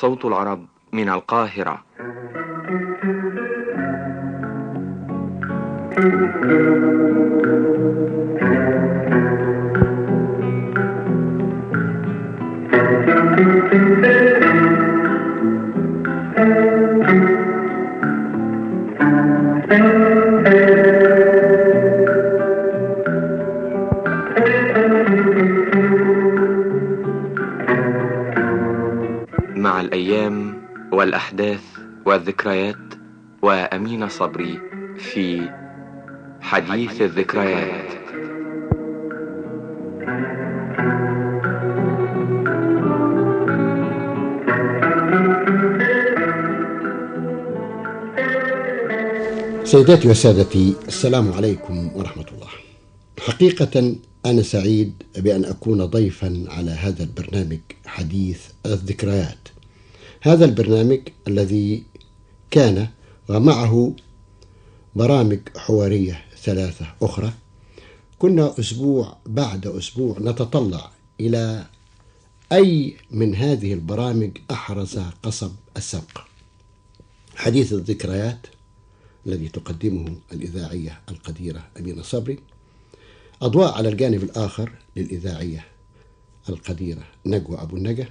صوت العرب من القاهرة مع الأيام والأحداث والذكريات وأمين صبري في حديث الذكريات سيداتي وسادتي السلام عليكم ورحمة الله حقيقة أنا سعيد بأن أكون ضيفا على هذا البرنامج حديث الذكريات هذا البرنامج الذي كان ومعه برامج حوارية ثلاثة أخرى كنا أسبوع بعد أسبوع نتطلع إلى أي من هذه البرامج أحرز قصب السبق حديث الذكريات الذي تقدمه الإذاعية القديرة أمينة صبري أضواء على الجانب الآخر للإذاعية القديرة نجوى أبو النجا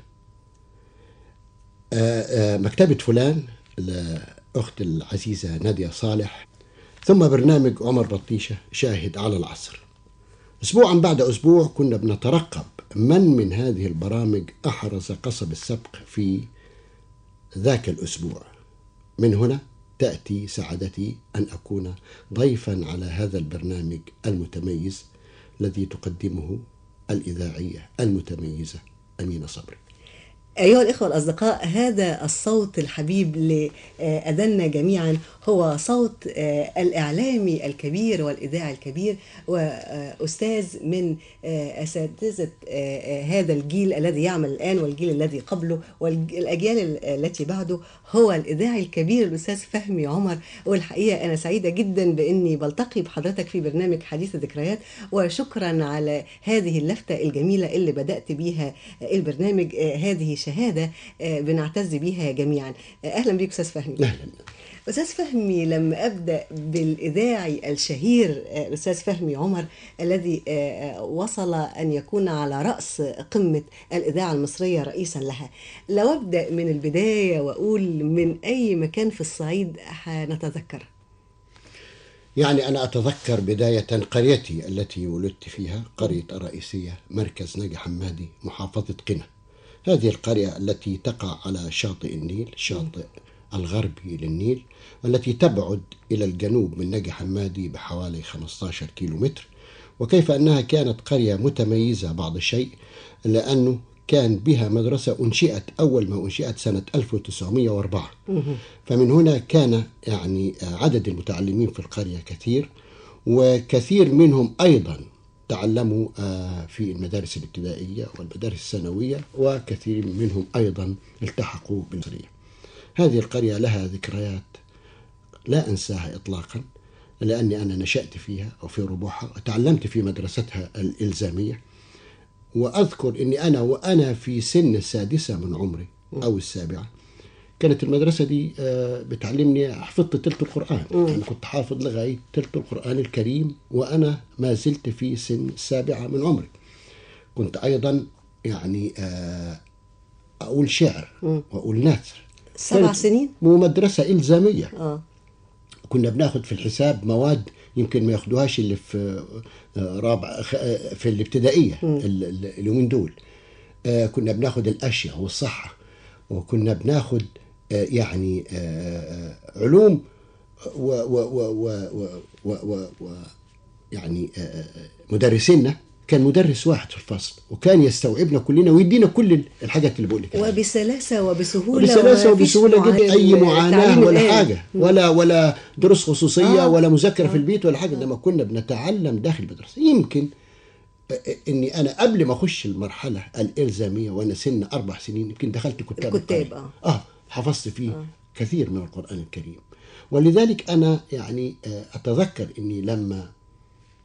آه، آه، مكتبة فلان لأخت العزيزة نادية صالح ثم برنامج عمر بطيشة شاهد على العصر أسبوعا بعد أسبوع كنا بنترقب من من هذه البرامج أحرز قصب السبق في ذاك الأسبوع من هنا تأتي سعادتي أن أكون ضيفا على هذا البرنامج المتميز الذي تقدمه الإذاعية المتميزة أمينة صبري أيها الإخوة الأصدقاء هذا الصوت الحبيب لأذنا جميعا هو صوت الإعلامي الكبير والإذاعي الكبير وأستاذ من أساتذة هذا الجيل الذي يعمل الآن والجيل الذي قبله والأجيال التي بعده هو الإذاعي الكبير الأستاذ فهمي عمر والحقيقة أنا سعيدة جدا بإني بلتقي بحضرتك في برنامج حديث الذكريات وشكرا على هذه اللفتة الجميلة اللي بدأت بيها البرنامج هذه شهادة بنعتز بيها جميعا أهلا بيك أستاذ فهمي أهلا أستاذ فهمي لما أبدأ بالإذاعي الشهير الأستاذ فهمي عمر الذي وصل أن يكون على رأس قمة الإذاعة المصرية رئيسا لها لو أبدأ من البداية وأقول من أي مكان في الصعيد هنتذكر يعني أنا أتذكر بداية قريتي التي ولدت فيها قرية الرئيسية مركز نجي حمادي محافظة قنا هذه القرية التي تقع على شاطئ النيل شاطئ الغربي للنيل والتي تبعد إلى الجنوب من نجي حمادي بحوالي 15 كيلو متر وكيف أنها كانت قرية متميزة بعض الشيء لأنه كان بها مدرسة أنشئت أول ما أنشئت سنة 1904 فمن هنا كان يعني عدد المتعلمين في القرية كثير وكثير منهم أيضا تعلموا في المدارس الابتدائية والمدارس الثانوية وكثير منهم أيضا التحقوا بالمصرية هذه القرية لها ذكريات لا أنساها إطلاقا لأني أنا نشأت فيها أو في ربوعها وتعلمت في مدرستها الإلزامية وأذكر أني أنا وأنا في سن السادسة من عمري أو السابعة كانت المدرسة دي بتعلمني حفظت تلت القرآن يعني كنت حافظ لغاية تلت القرآن الكريم وأنا ما زلت في سن السابعة من عمري كنت أيضا يعني أقول شعر وأقول نثر سبع سنين ومدرسة إلزامية آه. كنا بناخد في الحساب مواد يمكن ما ياخدوهاش اللي في رابع في الابتدائية اليومين دول كنا بناخد الأشياء والصحة وكنا بناخد يعني علوم و و و و و و و يعني مدرسينا كان مدرس واحد في الفصل وكان يستوعبنا كلنا ويدينا كل الحاجات اللي بقول لك وبسلاسه وبسهوله وبسلاسه وبسهوله جدا اي معاناه ولا الآن. حاجه ولا ولا دروس خصوصيه آه. ولا مذاكره آه. في البيت ولا حاجه لما كنا بنتعلم داخل المدرسه يمكن اني انا قبل ما اخش المرحله الالزاميه وانا سن اربع سنين يمكن دخلت كتاب الكتاب اه اه حفظت فيه آه. كثير من القران الكريم ولذلك انا يعني اتذكر اني لما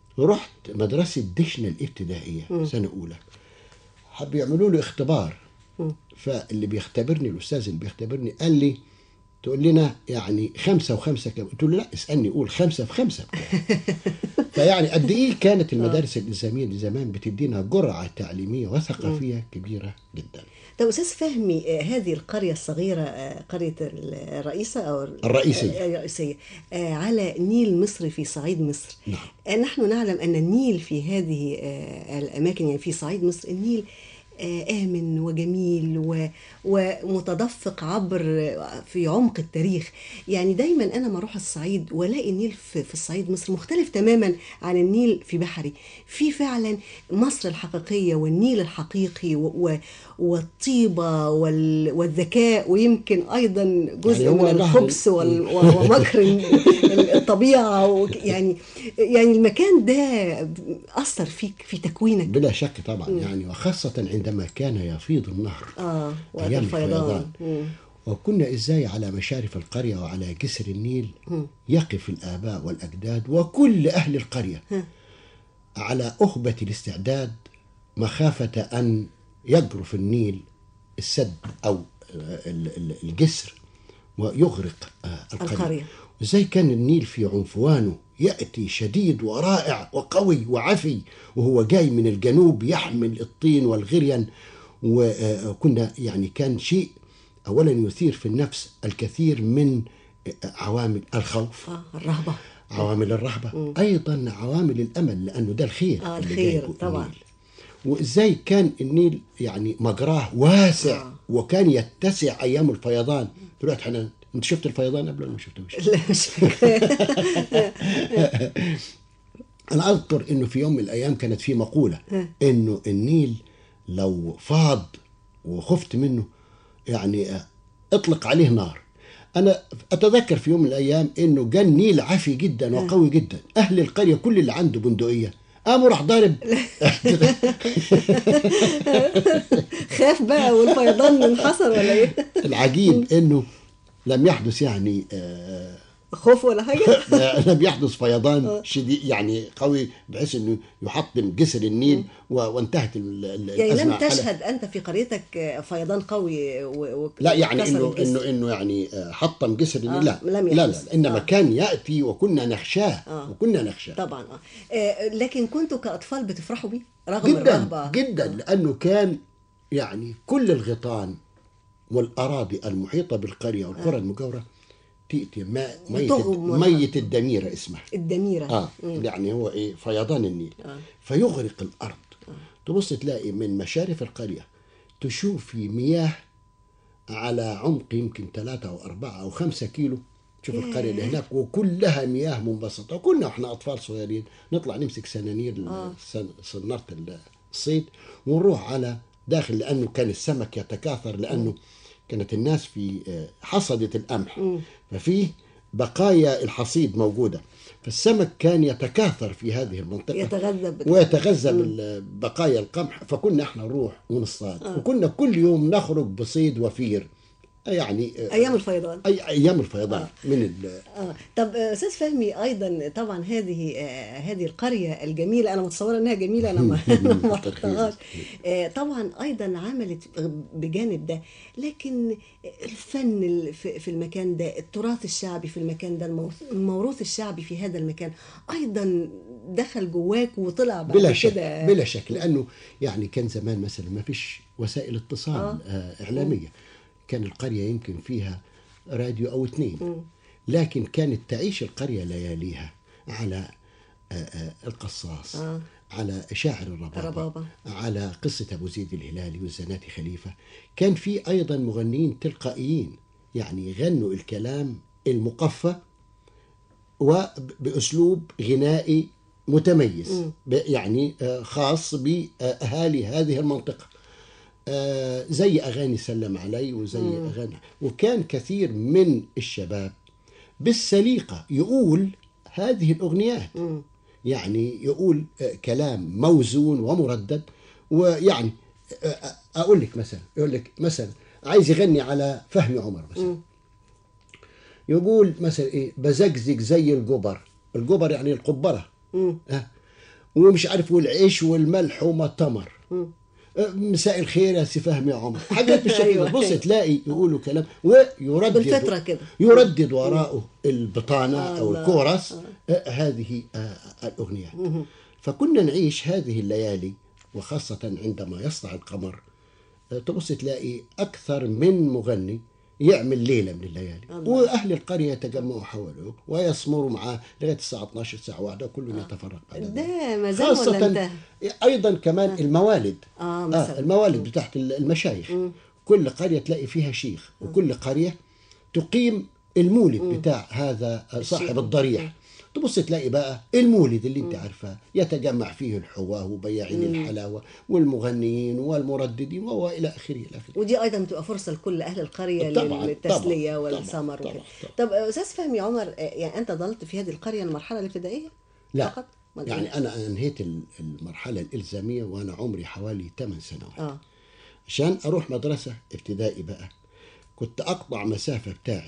رحت مدرسة دشنا الابتدائية مم. سنة أولى حب يعملوا لي اختبار فاللي بيختبرني الاستاذ اللي بيختبرني قال لي تقول لنا يعني خمسة وخمسة كم قلت له لا اسألني قول خمسة في خمسة فيعني قد ايه كانت المدارس الإسلامية دي زمان بتدينا جرعة تعليمية وثقافية كبيرة جدا طب استاذ فهمي آه، هذه القريه الصغيره آه، قريه الرئيسه او الرئيسية. آه، الرئيسيه آه، على نيل مصر في صعيد مصر نعم. آه، نحن نعلم ان النيل في هذه آه، الاماكن يعني في صعيد مصر النيل آه، آمن وجميل و- ومتدفق عبر في عمق التاريخ يعني دايما أنا ما أروح الصعيد ولاقي النيل في في الصعيد مصر مختلف تماما عن النيل في بحري في فعلا مصر الحقيقية والنيل الحقيقي و- و- والطيبة وال- والذكاء ويمكن أيضا جزء يعني هو من نهر- الخبث وال- ومكر الطبيعة وك- يعني يعني المكان ده أثر فيك في تكوينك بلا شك طبعا يعني وخاصة عندما كان يفيض النهر اه وقت أيام الفيضان الفيضان. مم. وكنا ازاي على مشارف القرية وعلى جسر النيل يقف الآباء والأجداد وكل أهل القرية على أهبة الاستعداد مخافة أن يجرف النيل السد أو ال- ال- الجسر ويغرق آه، القرية القرية. وزي كان النيل في عنفوانه يأتي شديد ورائع وقوي وعفي وهو جاي من الجنوب يحمل الطين والغريان وكنا يعني كان شيء أولا يثير في النفس الكثير من عوامل الخوف اه الرهبة عوامل الرهبة أيضا عوامل الأمل لأنه ده الخير آه، اللي الخير، جايبه طبعا. النيل. وإزاي كان النيل يعني مجراه واسع آه. وكان يتسع أيام الفيضان دلوقتي احنا أنت شفت الفيضان قبل ولا ما شفتوش؟ لا مش فاكرة. أنا أذكر إنه في يوم من الأيام كانت في مقولة إنه النيل لو فاض وخفت منه يعني آه، اطلق عليه نار أنا أتذكر في يوم من الأيام إنه جاء النيل عفي جدا وقوي جدا أهل القرية كل اللي عنده بندقية قاموا راح ضارب خاف بقى والفيضان انحصر ولا ايه العجيب إنه لم يحدث يعني آه، خوف ولا حاجة لم يحدث فيضان شديد يعني قوي بحيث انه يحطم جسر النيل و- وانتهت ال- ال- يعني لم الازمه على- تشهد انت في قريتك فيضان قوي و... و... لا يعني وكسر انه الجسر. انه انه يعني آه، حطم جسر النيل آه، لا لم لا لا, يحدث. لا انما آه. كان ياتي وكنا نخشاه آه. وكنا نخشاه طبعا آه. آه لكن كنتوا كاطفال بتفرحوا بيه رغم جدا الرهبه جدا لانه كان يعني كل الغيطان والاراضي المحيطه بالقريه والقرى المجاوره تاتي ماء ميت وتغم ميت الدميره اسمها الدميره اه يعني هو ايه فيضان النيل آه. فيغرق الارض تبص تلاقي من مشارف القريه تشوفي مياه على عمق يمكن ثلاثة أو أربعة أو خمسة كيلو تشوف القرية اللي هناك وكلها مياه منبسطة وكنا احنا أطفال صغيرين نطلع نمسك سنانير سن- صنارة الصيد ونروح على داخل لأنه كان السمك يتكاثر لأنه كانت الناس في آه، حصدة القمح ففيه بقايا الحصيد موجودة فالسمك كان يتكاثر في هذه المنطقة يتغذى بال- ويتغذى ببقايا القمح فكنا احنا نروح ونصطاد وكنا كل يوم نخرج بصيد وفير يعني آه، ايام الفيضان أي أيام الفيضان من ال- آه. طب آه، استاذ فهمي ايضا طبعا هذه آه هذه القريه الجميله انا متصوره انها جميله انا ما أنا ما رحتهاش آه طبعا ايضا عملت بجانب ده لكن الفن ال- في في المكان ده التراث الشعبي في المكان ده الموروث- الموروث الشعبي في هذا المكان ايضا دخل جواك وطلع بعد بلا شك كده بلا شك لأنه يعني كان زمان مثلا ما فيش وسائل اتصال آه. آه. إعلامية كان القرية يمكن فيها راديو أو اثنين لكن كانت تعيش القرية لياليها على آه، آه، القصاص آه. على شاعر الربابة, الربابة. على قصة أبو زيد الهلالي والزناتي خليفة كان في أيضا مغنيين تلقائيين يعني يغنوا الكلام المقفى وبأسلوب غنائي متميز ب- يعني آه، خاص بأهالي هذه المنطقة آه، زي أغاني سلم علي وزي أغاني وكان كثير من الشباب بالسليقة يقول هذه الأغنيات يعني يقول آه، كلام موزون ومردد ويعني آه، آه، أقول لك مثلا يقول لك مثلا عايز يغني على فهمي عمر مثلا يقول مثلا ايه بزقزق زي الجبر الجبر يعني القبره أه؟ ومش عارف والعيش والملح وما تمر آه، مساء الخير يا سي فهمي يا عمر حاجات بالشكل أيوة. ده بص تلاقي يقولوا كلام ويردد بالفطرة كده. يردد وراءه البطانه او الله. الكورس آه، هذه آه، الاغنيات فكنا نعيش هذه الليالي وخاصه عندما يسطع القمر آه، تبص تلاقي اكثر من مغني يعمل ليله من الليالي الله. واهل القريه يتجمعوا حوله ويسمروا معاه لغايه الساعه 12 الساعه 1 وكل يتفرق على ذلك. ده ما زال ولا خاصة انتهى أيضا كمان الموالد آه، مثلاً. الموالد بتاعت المشايخ كل قرية تلاقي فيها شيخ وكل قرية تقيم المولد بتاع هذا صاحب الضريح تبص تلاقي بقى المولد اللي انت عارفاه يتجمع فيه الحواه وبياعين الحلاوة والمغنيين والمرددين والى اخره الى اخره ودي ايضا بتبقى فرصه لكل اهل القريه طبعاً، للتسليه طبعاً، والسمر طبعاً، وكده طبعاً. طب استاذ فهمي عمر آه، يعني انت ظلت في هذه القريه المرحله الابتدائيه لا فقط ولا يعني إيه؟ انا انهيت ال- المرحلة الالزامية وانا عمري حوالي 8 سنوات اه عشان اروح مدرسه ابتدائي بقى كنت اقطع مسافه بتاعت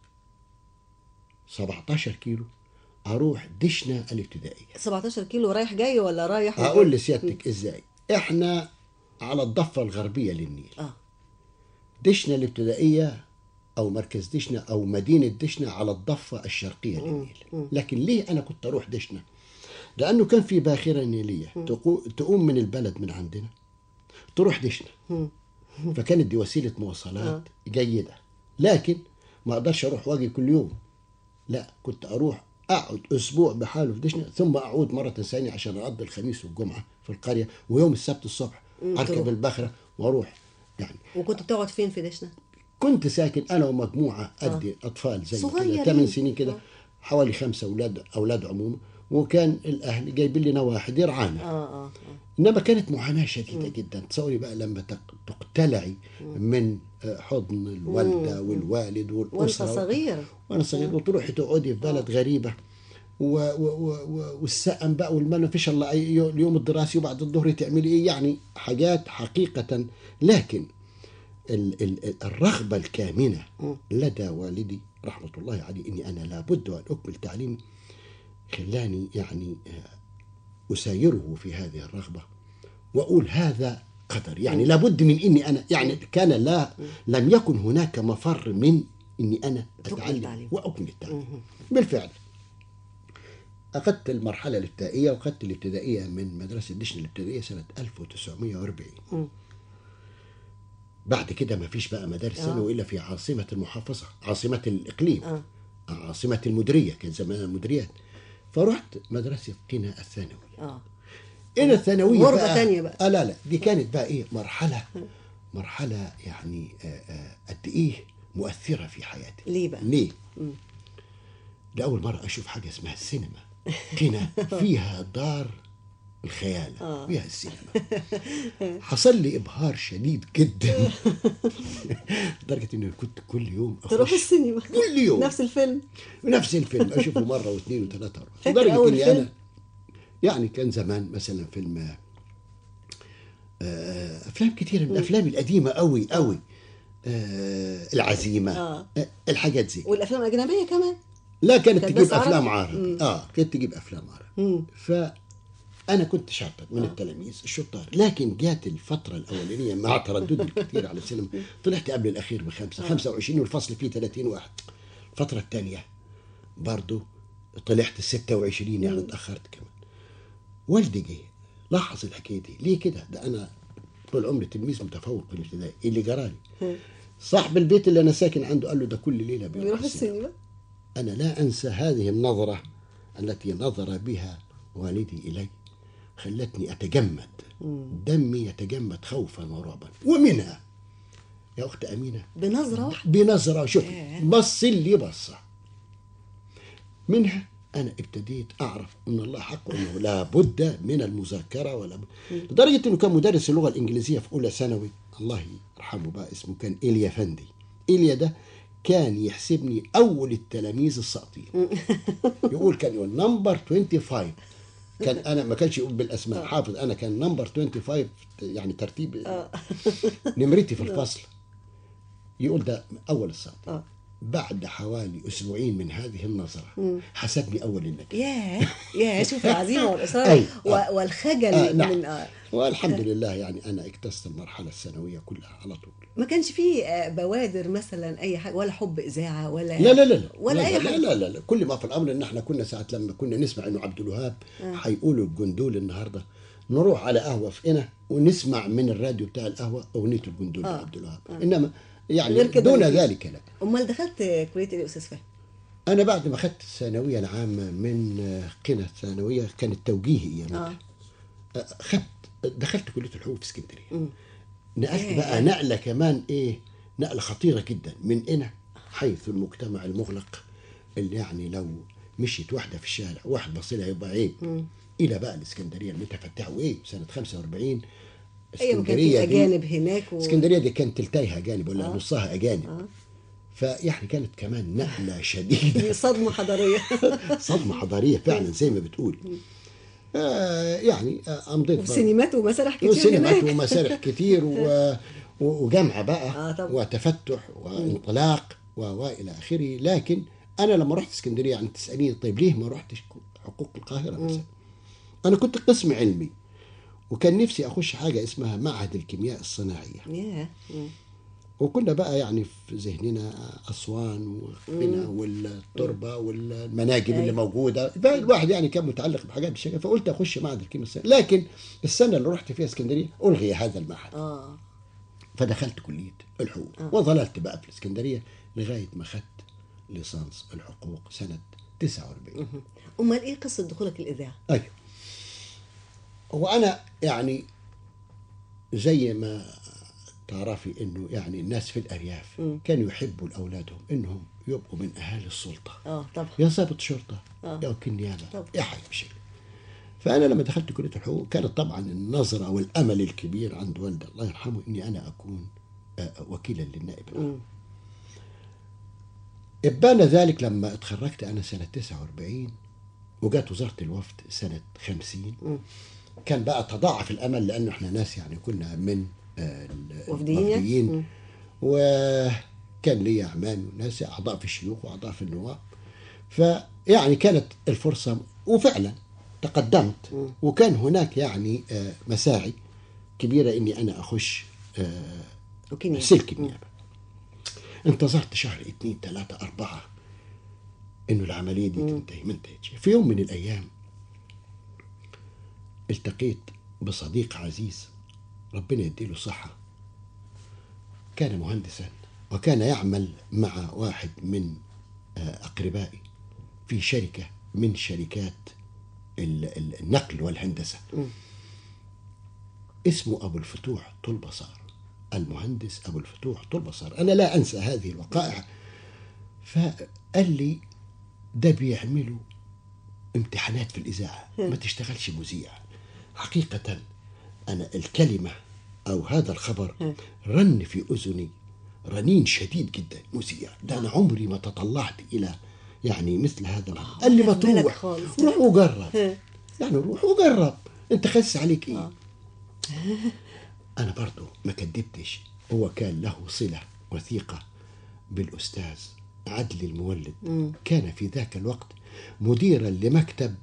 17 كيلو اروح دشنا الابتدائيه 17 كيلو رايح جاي ولا رايح اقول لسيادتك ازاي احنا على الضفه الغربيه للنيل اه دشنا الابتدائيه او مركز دشنا او مدينه دشنا على الضفه الشرقيه للنيل لكن ليه انا كنت اروح دشنا لانه كان في باخره نيليه تقو- تقوم من البلد من عندنا تروح دشنا فكانت دي وسيله مواصلات جيده لكن ما اقدرش اروح واجي كل يوم لا كنت اروح اقعد اسبوع بحاله في دشنا ثم اعود مره ثانيه عشان اقضي الخميس والجمعه في القريه ويوم السبت الصبح تروح. اركب الباخره واروح يعني وكنت بتقعد فين في دشنا؟ كنت ساكن انا ومجموعه قد اطفال زي صغيرين. كده 8 سنين كده آه. حوالي خمسه اولاد اولاد عموما وكان الاهل جايبين لنا واحد يرعانا اه اه اه انما كانت معاناه شديده جدا تصوري بقى لما تق- تقتلعي من آه، حضن الوالده والوالد وانت والاسره صغير وانا صغير وتروحي تقعدي في بلد غريبه و و و و والسقم بقى والما ما فيش الا أي يو- اليوم الدراسي وبعد الظهر تعملي ايه يعني حاجات حقيقه لكن ال ال ال- الرغبه الكامنه لدى والدي رحمه الله عليه اني انا لابد ان اكمل تعليمي خلاني يعني آه، اسايره في هذه الرغبه واقول هذا قدر يعني لابد من اني انا يعني كان لا لم يكن هناك مفر من اني انا تكمل اتعلم التعليم. واكمل التعليم بالفعل اخذت المرحله الابتدائيه واخذت الابتدائيه من مدرسه دشن الابتدائيه سنه 1940 بعد كده ما فيش بقى مدارس ثانوي الا في عاصمه المحافظه عاصمه الاقليم آه. عاصمه المديريه كان زمان المديريات فرحت مدرسه قنا الثانوي اه هنا الثانوية غربة بقى تانية بقى. آه لا لا دي كانت بقى ايه مرحلة مرحلة يعني آه، آه، قد ايه مؤثرة في حياتي ليه بقى؟ ليه؟ لأول مرة أشوف حاجة اسمها السينما قنا فيها دار الخيال فيها السينما حصل لي إبهار شديد جدا لدرجة إني كنت كل يوم تروح أخش السينما كل يوم نفس الفيلم نفس الفيلم اشوفه مره واثنين وثلاثه واربعه فاكر لدرجه أول اني فيلم؟ انا يعني كان زمان مثلا فيلم آه، افلام كتير من الافلام القديمه قوي قوي آه العزيمه آه. آه الحاجات زي والافلام الاجنبيه كمان لا كانت كانت تجيب بس عربي؟ افلام عربي اه كانت تجيب افلام عربي فانا كنت شاطر من التلاميذ الشطار لكن جات الفتره الاولانيه مع ترددي الكثير على السينما طلعت قبل الاخير بخمسه 25 والفصل فيه 30 واحد الفتره الثانيه برضو طلعت 26 يعني اتاخرت كمان والدي جه لاحظ الحكايه دي ليه كده ده انا طول عمري تلميذ متفوق في الابتدائي ايه اللي جرالي صاحب البيت اللي انا ساكن عنده قال له ده كل ليله بيروح بيروح السينما السينما أنا لا أنسى هذه النظرة التي نظر بها والدي إلي خلتني أتجمد دمي يتجمد خوفا ورعبا ومنها يا أخت أمينة بنظره واحده بنظرة شوف بص لي بصة منها أنا ابتديت أعرف أن الله حق أنه لا بد من المذاكرة ولا بد. لدرجة أنه كان مدرس اللغة الإنجليزية في أولى ثانوي الله يرحمه بقى اسمه كان إيليا فندي إيليا ده كان يحسبني أول التلاميذ الساقطين يقول كان يقول نمبر 25 كان انا ما كانش يقول بالاسماء حافظ انا كان نمبر 25 يعني ترتيب نمرتي في الفصل يقول ده اول الساقطين اه بعد حوالي اسبوعين من هذه النظره حسبني اول النجاح ياه ياه شوف العزيمه والاصرار أي. و- والخجل آه نعم. من آه والحمد لله يعني انا اجتزت المرحله الثانويه كلها على طول ما كانش فيه آه، بوادر مثلا اي حاجه ولا حب اذاعه ولا لا لا لا لا ولا لا اي لا, حاجه لا لا لا كل ما في الامر ان احنا كنا ساعه لما كنا نسمع انه عبد الوهاب هيقولوا الجندول النهارده نروح على قهوه في هنا ونسمع من الراديو بتاع القهوه اغنيه الجندول آه. لعبد الوهاب انما يعني غير كده دون مفيش. ذلك لا امال دخلت كليه ايه يا استاذ فهمي انا بعد ما اخذت الثانويه العامه من آه، قنا الثانويه كانت توجيهي ايامها اه اخذت دخلت كليه الحقوق في اسكندريه مم. نقلت ياه. بقى نقله كمان ايه نقله خطيره جدا من هنا حيث المجتمع المغلق اللي يعني لو مشيت واحده في الشارع واحد بص لها يبقى عيب الى بقى الاسكندريه المتفتحه وايه سنه 45 ايوه كان في اجانب هناك و... اسكندريه دي كانت تلتايها اجانب ولا آه. نصها اجانب آه. فيعني كانت كمان نقله شديده دي صدمه حضاريه صدمه حضاريه فعلا زي ما بتقول آه يعني آه امضيت برضه. وسينمات ومسارح كتير وسينمات هناك ومسارح كتير و... و- وجامعه بقى آه طبعا. وتفتح وانطلاق و... والى اخره لكن انا لما رحت اسكندريه يعني تساليني طيب ليه ما رحتش حقوق القاهره مثلا انا كنت قسم علمي وكان نفسي اخش حاجه اسمها معهد الكيمياء الصناعيه ياه مم. وكنا بقى يعني في ذهننا اسوان وقنا والتربه والمناجم اللي أيوة. موجوده فالواحد يعني كان متعلق بحاجات بالشكل فقلت اخش معهد الكيمياء الصناعيه لكن السنه اللي رحت فيها اسكندريه الغي هذا المعهد اه فدخلت كليه الحقوق وظللت بقى في الاسكندريه لغايه ما خدت ليسانس الحقوق سنه 49 امال ايه قصه دخولك الاذاعه ايوه وانا يعني زي ما تعرفي انه يعني الناس في الارياف كانوا يحبوا لاولادهم انهم يبقوا من اهالي السلطه اه طبعا يا ضابط شرطه آه. يا وكيل نيابه طبعا. يا حاجه بشيء فانا لما دخلت كليه الحقوق كانت طبعا النظره والامل الكبير عند والدي الله يرحمه اني انا اكون آه، وكيلا للنائب العام مم. ابان ذلك لما اتخرجت انا سنه 49 وجات وزاره الوفد سنه 50 كان بقى تضاعف الامل لانه احنا ناس يعني كنا من آه، ال- وفديين يعني؟ الوفديين مم. وكان لي اعمامي وناس اعضاء في الشيوخ واعضاء في النواب فيعني كانت الفرصه وفعلا تقدمت وكان هناك يعني آه، مساعي كبيره اني انا اخش آه، اوكي نعم. سلك النيابه انتظرت شهر اثنين ثلاثة أربعة إنه العملية دي تنتهي ما انتهتش في يوم من الأيام التقيت بصديق عزيز ربنا يديله صحة كان مهندسا وكان يعمل مع واحد من آه، أقربائي في شركة من شركات ال- ال- النقل والهندسة اسمه أبو الفتوح طول بصار المهندس أبو الفتوح طول بصار أنا لا أنسى هذه الوقائع فقال لي ده بيعملوا امتحانات في الإذاعة ما تشتغلش مذيع حقيقة أنا الكلمة أو هذا الخبر رن في أذني رنين شديد جدا مذيع ده أنا عمري ما تطلعت إلى يعني مثل هذا الأمر قال لي ما في بالك تروح خالص. روح وجرب ها. يعني روح وجرب انت خس عليك ايه انا برضو ما كدبتش هو كان له صله وثيقه بالاستاذ عدلي المولد كان في ذاك الوقت مديرا لمكتب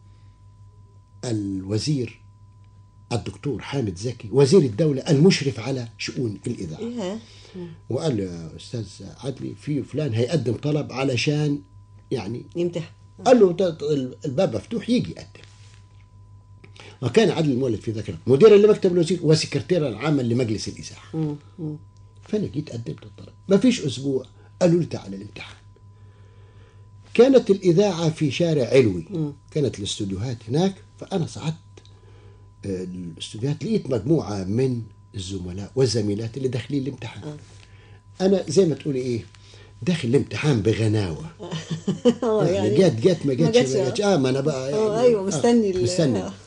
الوزير الدكتور حامد زكي وزير الدولة المشرف على شؤون الإذاعة ياه وقال له يا أستاذ عدلي في فلان هيقدم طلب علشان يعني يمتحن قال له ده- ده الباب مفتوح يجي يقدم وكان عادل المولد في ذاك الوقت مديرا لمكتب الوزير وسكرتيرا عاما لمجلس الاذاعه مم. مم. فانا جيت قدمت الطلب ما فيش اسبوع قالوا لي تعالى الامتحان كانت الاذاعه في شارع علوي كانت الاستوديوهات هناك فانا صعدت آه، الاستوديوهات لقيت مجموعه من الزملاء والزميلات اللي داخلين الامتحان انا زي ما تقولي ايه داخل الامتحان بغناوه اه يعني يعني جت جت ما ما جتش جاتش، ما آه. جتش اه ما انا بقى يعني اه ايوه مستني ال- مستني آه.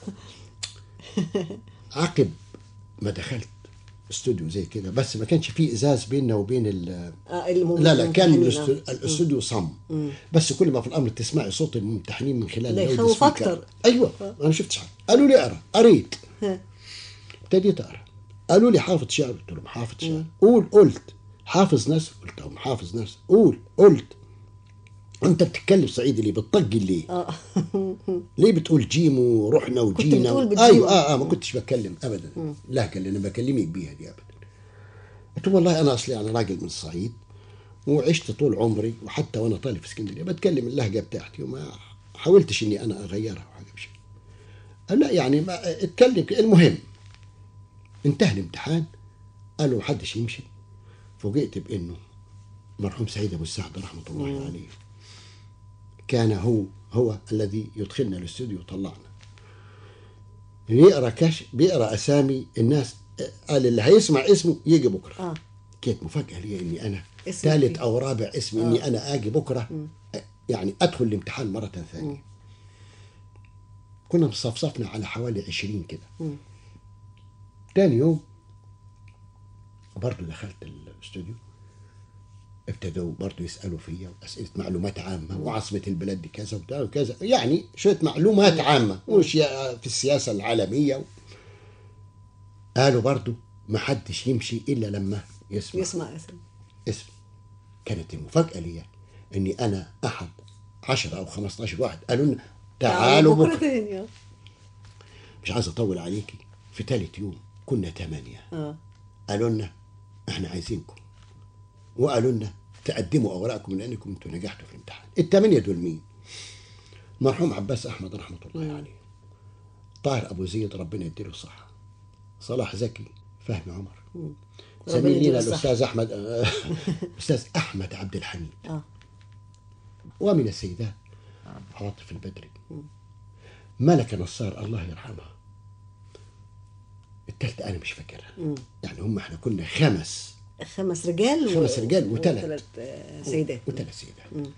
عقب ما دخلت استوديو زي كده بس ما كانش فيه ازاز بيننا وبين ال آه، المم- لا لا كان الممتحنين، الاستو- الاستوديو صم بس كل ما في الامر تسمعي صوت الممتحنين من خلال ده اللود يخوف سبيكر. أكتر. ايوه انا ما شفتش حاجه قالوا لي اقرا قريت ها. ابتديت اقرا قالوا لي حافظ شعر قلت لهم حافظ شعر قول قلت حافظ نفسك قلت له حافظ نفسك قول قلت انت بتتكلم صعيدي ليه بتطقي ليه اه ليه بتقول جيم ورحنا وجينا بتقول و... بالجيم. ايوه اه اه ما كنتش بتكلم ابدا اللهجه اللي انا بكلمك بيها دي ابدا قلت له والله انا اصلي انا راجل من الصعيد وعشت طول عمري وحتى وانا طالب في اسكندريه بتكلم اللهجه بتاعتي وما حاولتش اني انا اغيرها او حاجه بشيء قال لا يعني ما اتكلم ك- المهم انتهى الامتحان قالوا محدش يمشي فوجئت بانه مرحوم سعيد ابو السعد رحمه الله عليه كان هو هو الذي يدخلنا الاستوديو وطلعنا بيقرا كاش بيقرا اسامي الناس قال اللي هيسمع اسمه يجي بكره اه كانت مفاجاه لي اني انا اسمك ثالث إيه؟ او رابع اسم اني انا اجي بكره يعني ادخل الامتحان مره ثانيه كنا مصفصفنا على حوالي عشرين كده تاني يوم برضو دخلت الاستوديو ابتدوا برضو يسالوا فيا اسئله معلومات عامه وعاصمه البلد دي كذا وبتاع وكذا يعني شويه معلومات عامه واشياء في السياسه العالميه و... قالوا برضو ما حدش يمشي الا لما يسمع يسمع اسم اسم كانت المفاجاه لي اني انا احد 10 او 15 واحد قالوا لنا تعالوا بكره تاني اه مش عايز اطول عليكي في ثالث يوم كنا ثمانيه اه قالوا لنا احنا عايزينكم وقالوا لنا تقدموا اوراقكم لانكم انتوا نجحتوا في الامتحان الثمانيه دول مين مرحوم عباس احمد رحمه الله عليه طاهر ابو زيد ربنا يديله الصحه صلاح زكي فهمي عمر ربنا زميلنا يديله الصحة. الاستاذ احمد آه، الاستاذ احمد عبد الحميد اه ومن السيدات عاطف البدري ملكة نصار الله يرحمها التالتة أنا مش فاكرها يعني هم احنا كنا خمس خمس رجال و- خمس رجال وتلات. وتلات آه، سيدات وثلاث سيدات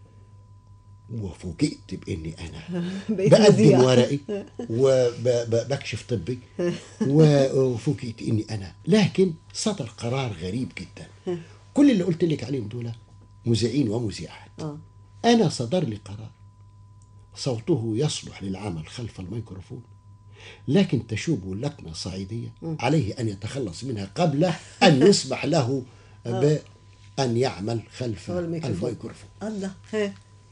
وفوجئت باني انا بقيت بقدم مذيع. ورقي وبكشف طبي و- وفوجئت اني انا لكن صدر قرار غريب جدا كل اللي قلت لك عليهم دول مذيعين ومذيعات اه أنا صدر لي قرار صوته يصلح للعمل خلف الميكروفون لكن تشوب لكنة صعيدية عليه أن يتخلص منها قبل أن يسمح له بأن يعمل خلف هو الميكروفون. الميكروفون الله ها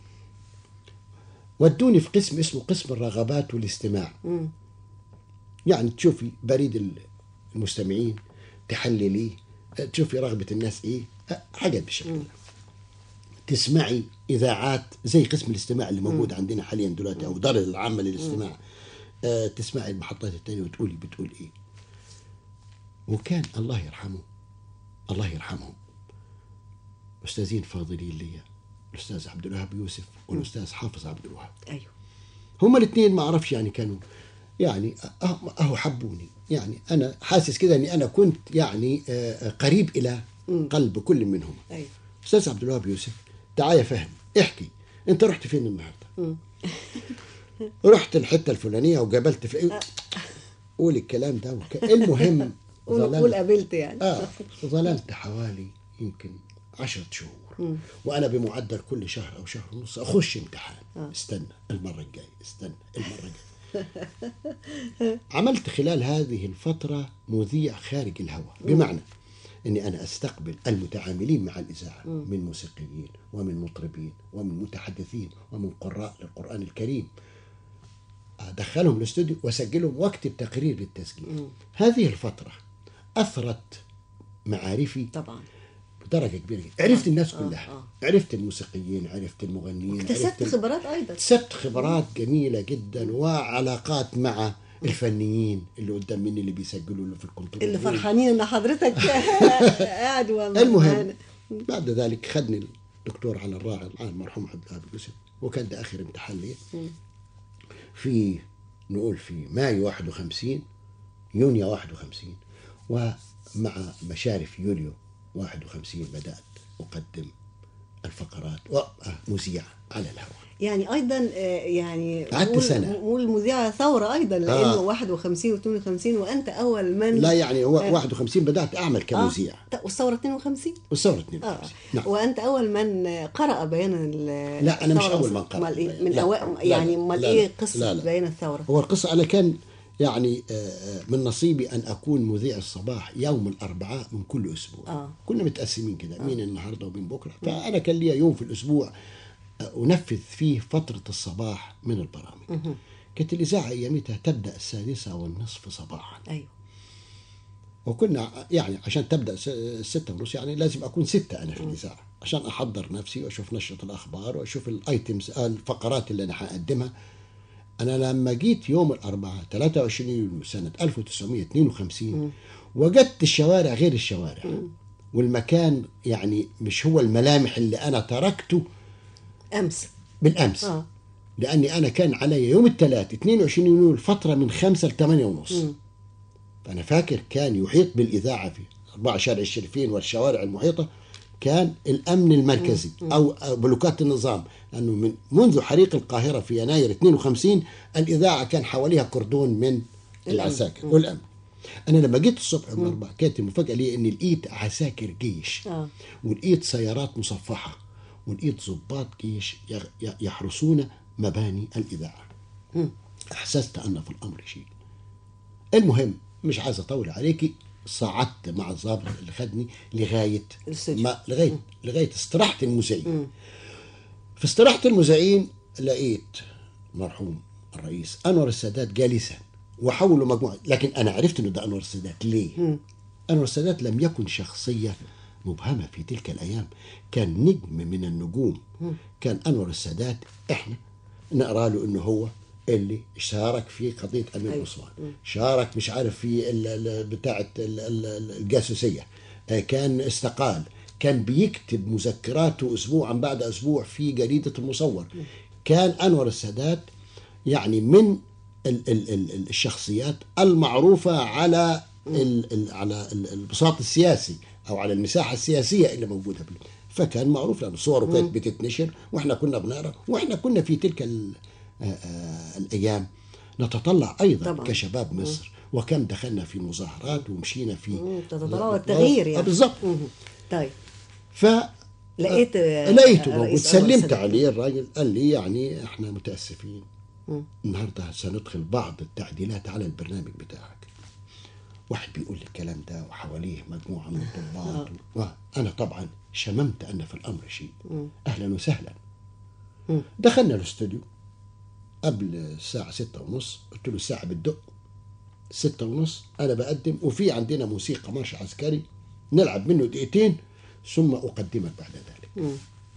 ودوني في قسم اسمه قسم الرغبات والاستماع يعني تشوفي بريد المستمعين تحلليه تشوفي رغبة الناس ايه حاجات بالشكل ده تسمعي اذاعات زي قسم الاستماع اللي موجود عندنا حاليا دلوقتي او دار العامه للاستماع آه تسمعي المحطات الثانيه وتقولي بتقول ايه وكان الله يرحمه الله يرحمهم استاذين فاضلين لي الاستاذ عبد الوهاب يوسف والاستاذ حافظ عبد الوهاب ايوه هما الاثنين ما اعرفش يعني كانوا يعني أه- اهو حبوني يعني انا حاسس كده اني انا كنت يعني آه، آه، قريب الى قلب كل منهم ايوه استاذ عبد الوهاب يوسف تعال يا فهم احكي انت رحت فين النهارده رحت الحته الفلانيه وقابلت في إيه؟ قول الكلام ده وك... المهم قول قول ظللت قابلت يعني اه ظللت حوالي يمكن عشرة شهور وانا بمعدل كل شهر او شهر ونص اخش امتحان استنى المره الجايه استنى المره الجايه عملت خلال هذه الفتره مذيع خارج الهواء بمعنى اني انا استقبل المتعاملين مع الاذاعه من موسيقيين ومن مطربين ومن متحدثين ومن قراء للقران الكريم ادخلهم الاستوديو واسجلهم واكتب تقرير للتسجيل هذه الفتره اثرت معارفي طبعا بدرجه كبيره جدا عرفت الناس آه، كلها آه. عرفت الموسيقيين عرفت المغنيين اكتسبت عرفت ال- خبرات ايضا اكتسبت خبرات جميله جدا وعلاقات مع الفنيين اللي قدام مني اللي بيسجلوا اللي في الكنترول اللي فرحانين ان حضرتك قاعد ومعانا. المهم بعد ذلك خدني الدكتور على الراعي العام المرحوم عبد الوهاب يوسف وكان ده اخر امتحان لي في نقول في مايو 51 يونيو 51 ومع مشارف يوليو 51 بدات اقدم الفقرات ومذيع على الهواء يعني ايضا آه، يعني قعدت نقول- سنة. نقول المذيعه ثوره ايضا لانه آه. 51 و 52 وانت اول من لا يعني هو آه. 51 بدات اعمل كمذيع آه. والثوره 52 والثوره اه 52 نعم وانت اول من قرأ بيان ال- لا، أنا مش الثورة. أول من قرأ. أمال إيه؟ من لا، أو... لا، يعني لا، امال لا، ايه لا، قصه لا، لا. بيان الثوره هو القصة أنا كان يعني آه، من نصيبي ان اكون مذيع الصباح يوم الاربعاء من كل اسبوع آه. كنا متقسمين كده مين النهارده ومين بكره فانا كان ليا يوم في الاسبوع آه، انفذ فيه فتره الصباح من البرامج كانت الاذاعه ايامتها تبدا السادسه والنصف صباحا ايوه وكنا يعني عشان تبدا س- ستة ونص يعني لازم اكون ستة انا في الاذاعه عشان احضر نفسي واشوف نشره الاخبار واشوف الايتمز الفقرات اللي انا هقدمها انا لما جيت يوم الاربعاء 23 يوليو سنه 1952 وجدت الشوارع غير الشوارع والمكان يعني مش هو الملامح اللي انا تركته امس بالامس اه لاني انا كان علي يوم الثلاث 22 يونيو الفتره من 5 ل 8 ونص فانا فاكر كان يحيط بالاذاعه في اربع شارع الشريفين والشوارع المحيطه كان الامن المركزي او أو بلوكات النظام لانه من منذ حريق القاهره في يناير 52 الاذاعه كان حواليها كردون من العساكر والامن انا لما جيت الصبح يوم الاربعاء كانت المفاجاه لي اني لقيت عساكر جيش آه. ولقيت سيارات مصفحه ولقيت ضباط جيش يغ- ي- يحرسون مباني الاذاعه احسست ان في الامر شيء المهم مش عايز اطول عليكي صعدت مع الضابط اللي خدني لغايه الاستوديو. ما لغايه لغايه استراحه المذيعين في استراحه المذيعين لقيت مرحوم الرئيس انور السادات جالسا وحولوا مجموعه لكن انا عرفت انه ده انور السادات ليه؟ انور السادات لم يكن شخصيه مبهمه في تلك الايام كان نجم من النجوم كان انور السادات احنا نقرا له انه هو اللي شارك في قضيه امير أيوة. عثمان شارك مش عارف في ال- ال- بتاعه ال- ال- الجاسوسيه آه، كان استقال كان بيكتب مذكراته اسبوعا بعد اسبوع في جريده المصور كان انور السادات يعني من ال ال ال الشخصيات المعروفه على ال ال على ال- البساط السياسي او على المساحه السياسيه اللي موجوده فيه فكان معروف لان صوره كانت بتتنشر واحنا كنا بنقرا واحنا كنا في تلك ال آه، آه، الايام نتطلع ايضا طبعاً. طبعا. كشباب مصر وكم دخلنا في مظاهرات ومشينا في مم، تتطلع التغيير آه، يعني بالظبط مم. طيب ف لقيت آه، لقيته الرئيس موجود أنور سلمت السادات. عليه الراجل قال لي يعني احنا متاسفين النهارده سندخل بعض التعديلات على البرنامج بتاعك واحد بيقول لي الكلام ده وحواليه مجموعه من الضباط وانا طبعا شممت ان في الامر شيء اهلا وسهلا دخلنا الاستوديو قبل الساعة ستة ونص قلت له الساعة بتدق ستة ونص أنا بقدم وفي عندنا موسيقى مارش عسكري نلعب منه دقيقتين ثم أقدمك بعد ذلك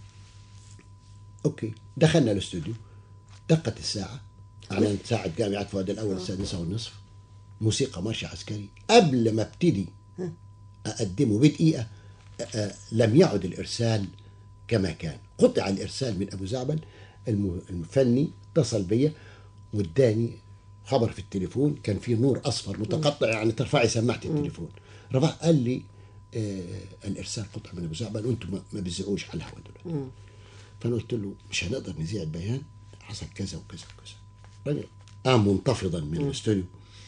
أوكي دخلنا الاستوديو دقت الساعة أعلنت ساعة جامعة فؤاد الأول السادسة والنصف موسيقى مارش عسكري قبل ما ابتدي أقدمه بدقيقة أ- أ- لم يعد الإرسال كما كان قطع الإرسال من أبو زعبل الم- الفني اتصل بيا واداني خبر في التليفون كان في نور أصفر متقطع يعني ترفعي سماعة التليفون رفع قال لي آه الإرسال قطع من أبو زعبل وأنتم ما- ما بتذيعوش على الهواء دلوقتي فأنا قلت له مش هنقدر نذيع البيان حصل كذا وكذا وكذا الراجل قام منتفضا من الاستوديو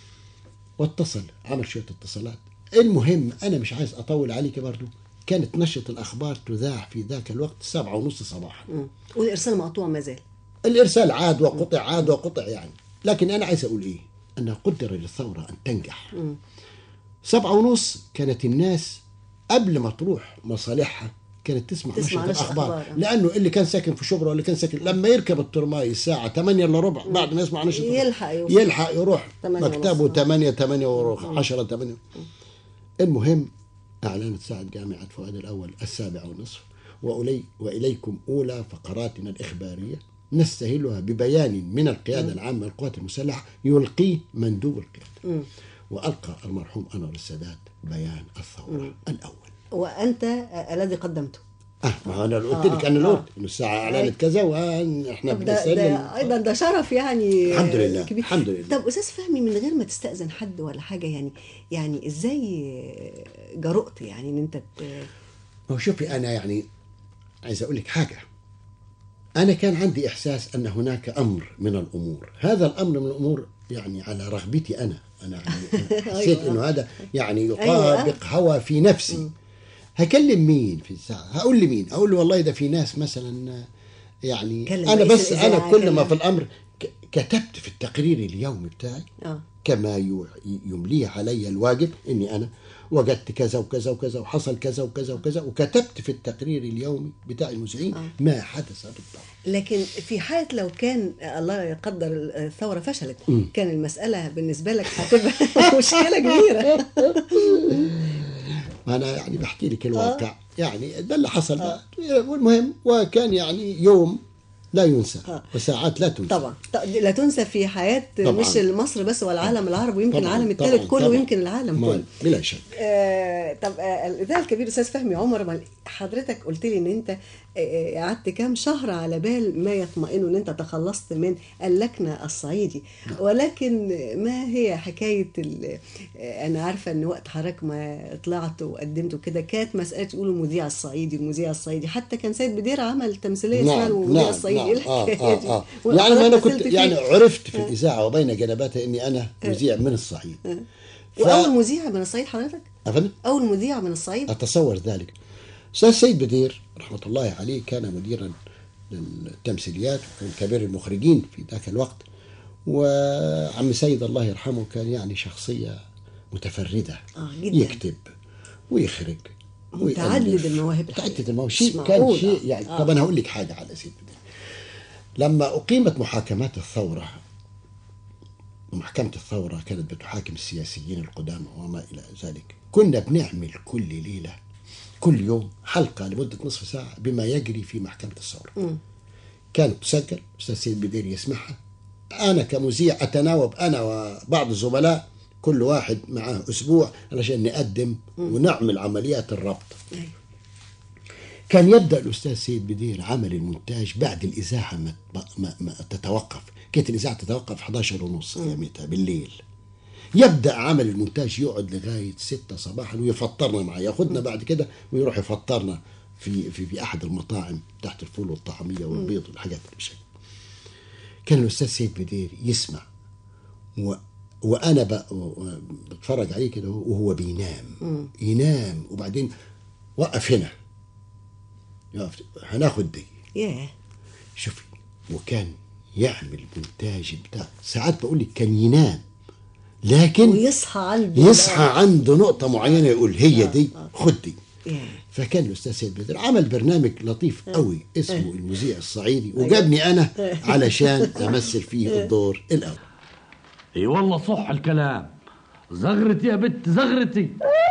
واتصل عمل شويه اتصالات المهم انا مش عايز اطول عليك برضو كانت نشره الاخبار تذاع في ذاك الوقت سبعة ونص صباحا مم. والارسال مقطوع ما زال الارسال عاد وقطع عاد وقطع يعني لكن انا عايز اقول ايه ان قدر للثوره ان تنجح سبعة ونص كانت الناس قبل ما تروح مصالحها كانت تسمع, تسمع نشرة نشرة الأخبار أخبار. لأنه اللي كان ساكن في شبرا واللي كان ساكن لما يركب الترماي الساعة 8 إلا ربع بعد ما يسمع نشرة يلحق يوصل. يلحق يروح تمانية مكتبه ونص. 8 8 وربع 10 8 المهم أعلنت ساعة جامعة فؤاد الأول السابعة والنصف وإلي وإليكم أولى فقراتنا الإخبارية نستهلها ببيان من القيادة العامة للقوات المسلحة يلقيه مندوب القيادة وألقى المرحوم أنور السادات بيان الثورة الأول وانت آه، الذي قدمته اه ما انا قلت لك انا اللي آه. قلت انه الساعه اعلنت كذا واحنا طب ده, بنسلم ده ايضا ده شرف يعني الحمد لله، كبير. الحمد لله. طب استاذ فهمي من غير ما تستاذن حد ولا حاجه يعني يعني ازاي جرؤت يعني ان انت ت- هو شوفي انا يعني عايز اقول لك حاجه انا كان عندي احساس ان هناك امر من الامور هذا الامر من الامور يعني على رغبتي انا انا يعني حسيت أيوة. انه هذا يعني أيوة. يطابق هوى في نفسي هكلم مين في الساعه هقول لمين اقول له والله ده في ناس مثلا يعني كلم انا رئيس بس انا الإذاعة، كل ما كلم- في الامر ك- كتبت في التقرير اليومي بتاعي اه كما يو- يمليه علي الواجب اني انا وجدت كذا وكذا وكذا وحصل كذا وكذا وكذا وكتبت في التقرير اليومي بتاع المذيعين ما حدث بالضبط لكن في حالة لو كان الله يقدر الثورة فشلت كان المسألة بالنسبة لك هتبقى مشكلة كبيرة انا يعني بحكي لك الواقع يعني ده اللي حصل بقى والمهم وكان يعني يوم لا ينسى آه. وساعات لا تنسى طبعا ط- لا تنسى في حياة طبعاً. مش مصر بس والعالم العربي ويمكن طبعاً، العالم طبعاً، الثالث كله طبعاً. ويمكن العالم ما- كله بلا شك آه طب آه الاذاعه الكبير استاذ فهمي عمر ما حضرتك قلت لي ان انت آه، آه، قعدت كام شهر على بال ما يطمئنوا ان انت تخلصت من اللكنه الصعيدي ولكن ما هي حكايه ال- آه، انا عارفه ان وقت حضرتك ما طلعت وقدمت كده كانت مساله يقولوا المذيع الصعيدي المذيع الصعيدي حتى كان سيد بدير عمل تمثيليه اسمها المذيع الصعيدي ايه آه الحكايه دي؟ آه آه. يعني ما انا وحضرتك كنت مثلت يعني فيه. عرفت في الاذاعه وبين جنباتها اني انا مذيع من الصعيد ف- واول مذيع من الصعيد حضرتك أفندم؟ اول مذيع من الصعيد أتصور ذلك أستاذ سيد بدير رحمة الله عليه كان مديرا للتمثيليات وكان كبير المخرجين في ذاك الوقت وعم سيد الله يرحمه كان يعني شخصية متفردة آه، جداً. يكتب ويخرج متعدد ويألف. المواهب متعدد المواهب مش شيء كان معقول. شيء يعني آه. طب أنا هقول لك حاجة على سيد بدير لما أقيمت محاكمات الثورة ومحكمة الثورة كانت بتحاكم السياسيين القدامى وما إلى ذلك كنا بنعمل كل ليلة كل يوم حلقة لمدة نصف ساعة بما يجري في محكمة الثورة كانت تسجل أستاذ سيد بدير يسمعها أنا كمذيع أتناوب أنا وبعض الزملاء كل واحد معاه أسبوع علشان نقدم ونعمل عمليات الربط أيوة. كان يبدا الاستاذ سيد بدير عمل المونتاج بعد الاذاعه ما, ما, ما تتوقف كانت الاذاعه تتوقف 11 ونص ايامتها بالليل يبدا عمل المونتاج يقعد لغايه 6 صباحا ويفطرنا معاه ياخدنا بعد كده ويروح يفطرنا في في في احد المطاعم تحت الفول والطعميه والبيض والحاجات اللي بالشكل كان الاستاذ سيد بدير يسمع و وانا ب- و- بتفرج عليه كده وهو بينام ينام وبعدين وقف هنا يقف هناخد دي ياه شوفي وكان يعمل مونتاج بتاع ساعات بقول لك كان ينام لكن ويصحى عند يصحى عنده نقطة معينة يقول هي دي خد دي ياه. فكان الأستاذ سيد بدر عمل برنامج لطيف قوي اسمه المذيع الصعيدي وجابني أنا علشان أمثل فيه الدور الأول اي والله صح الكلام زغرتي يا بت زغرتي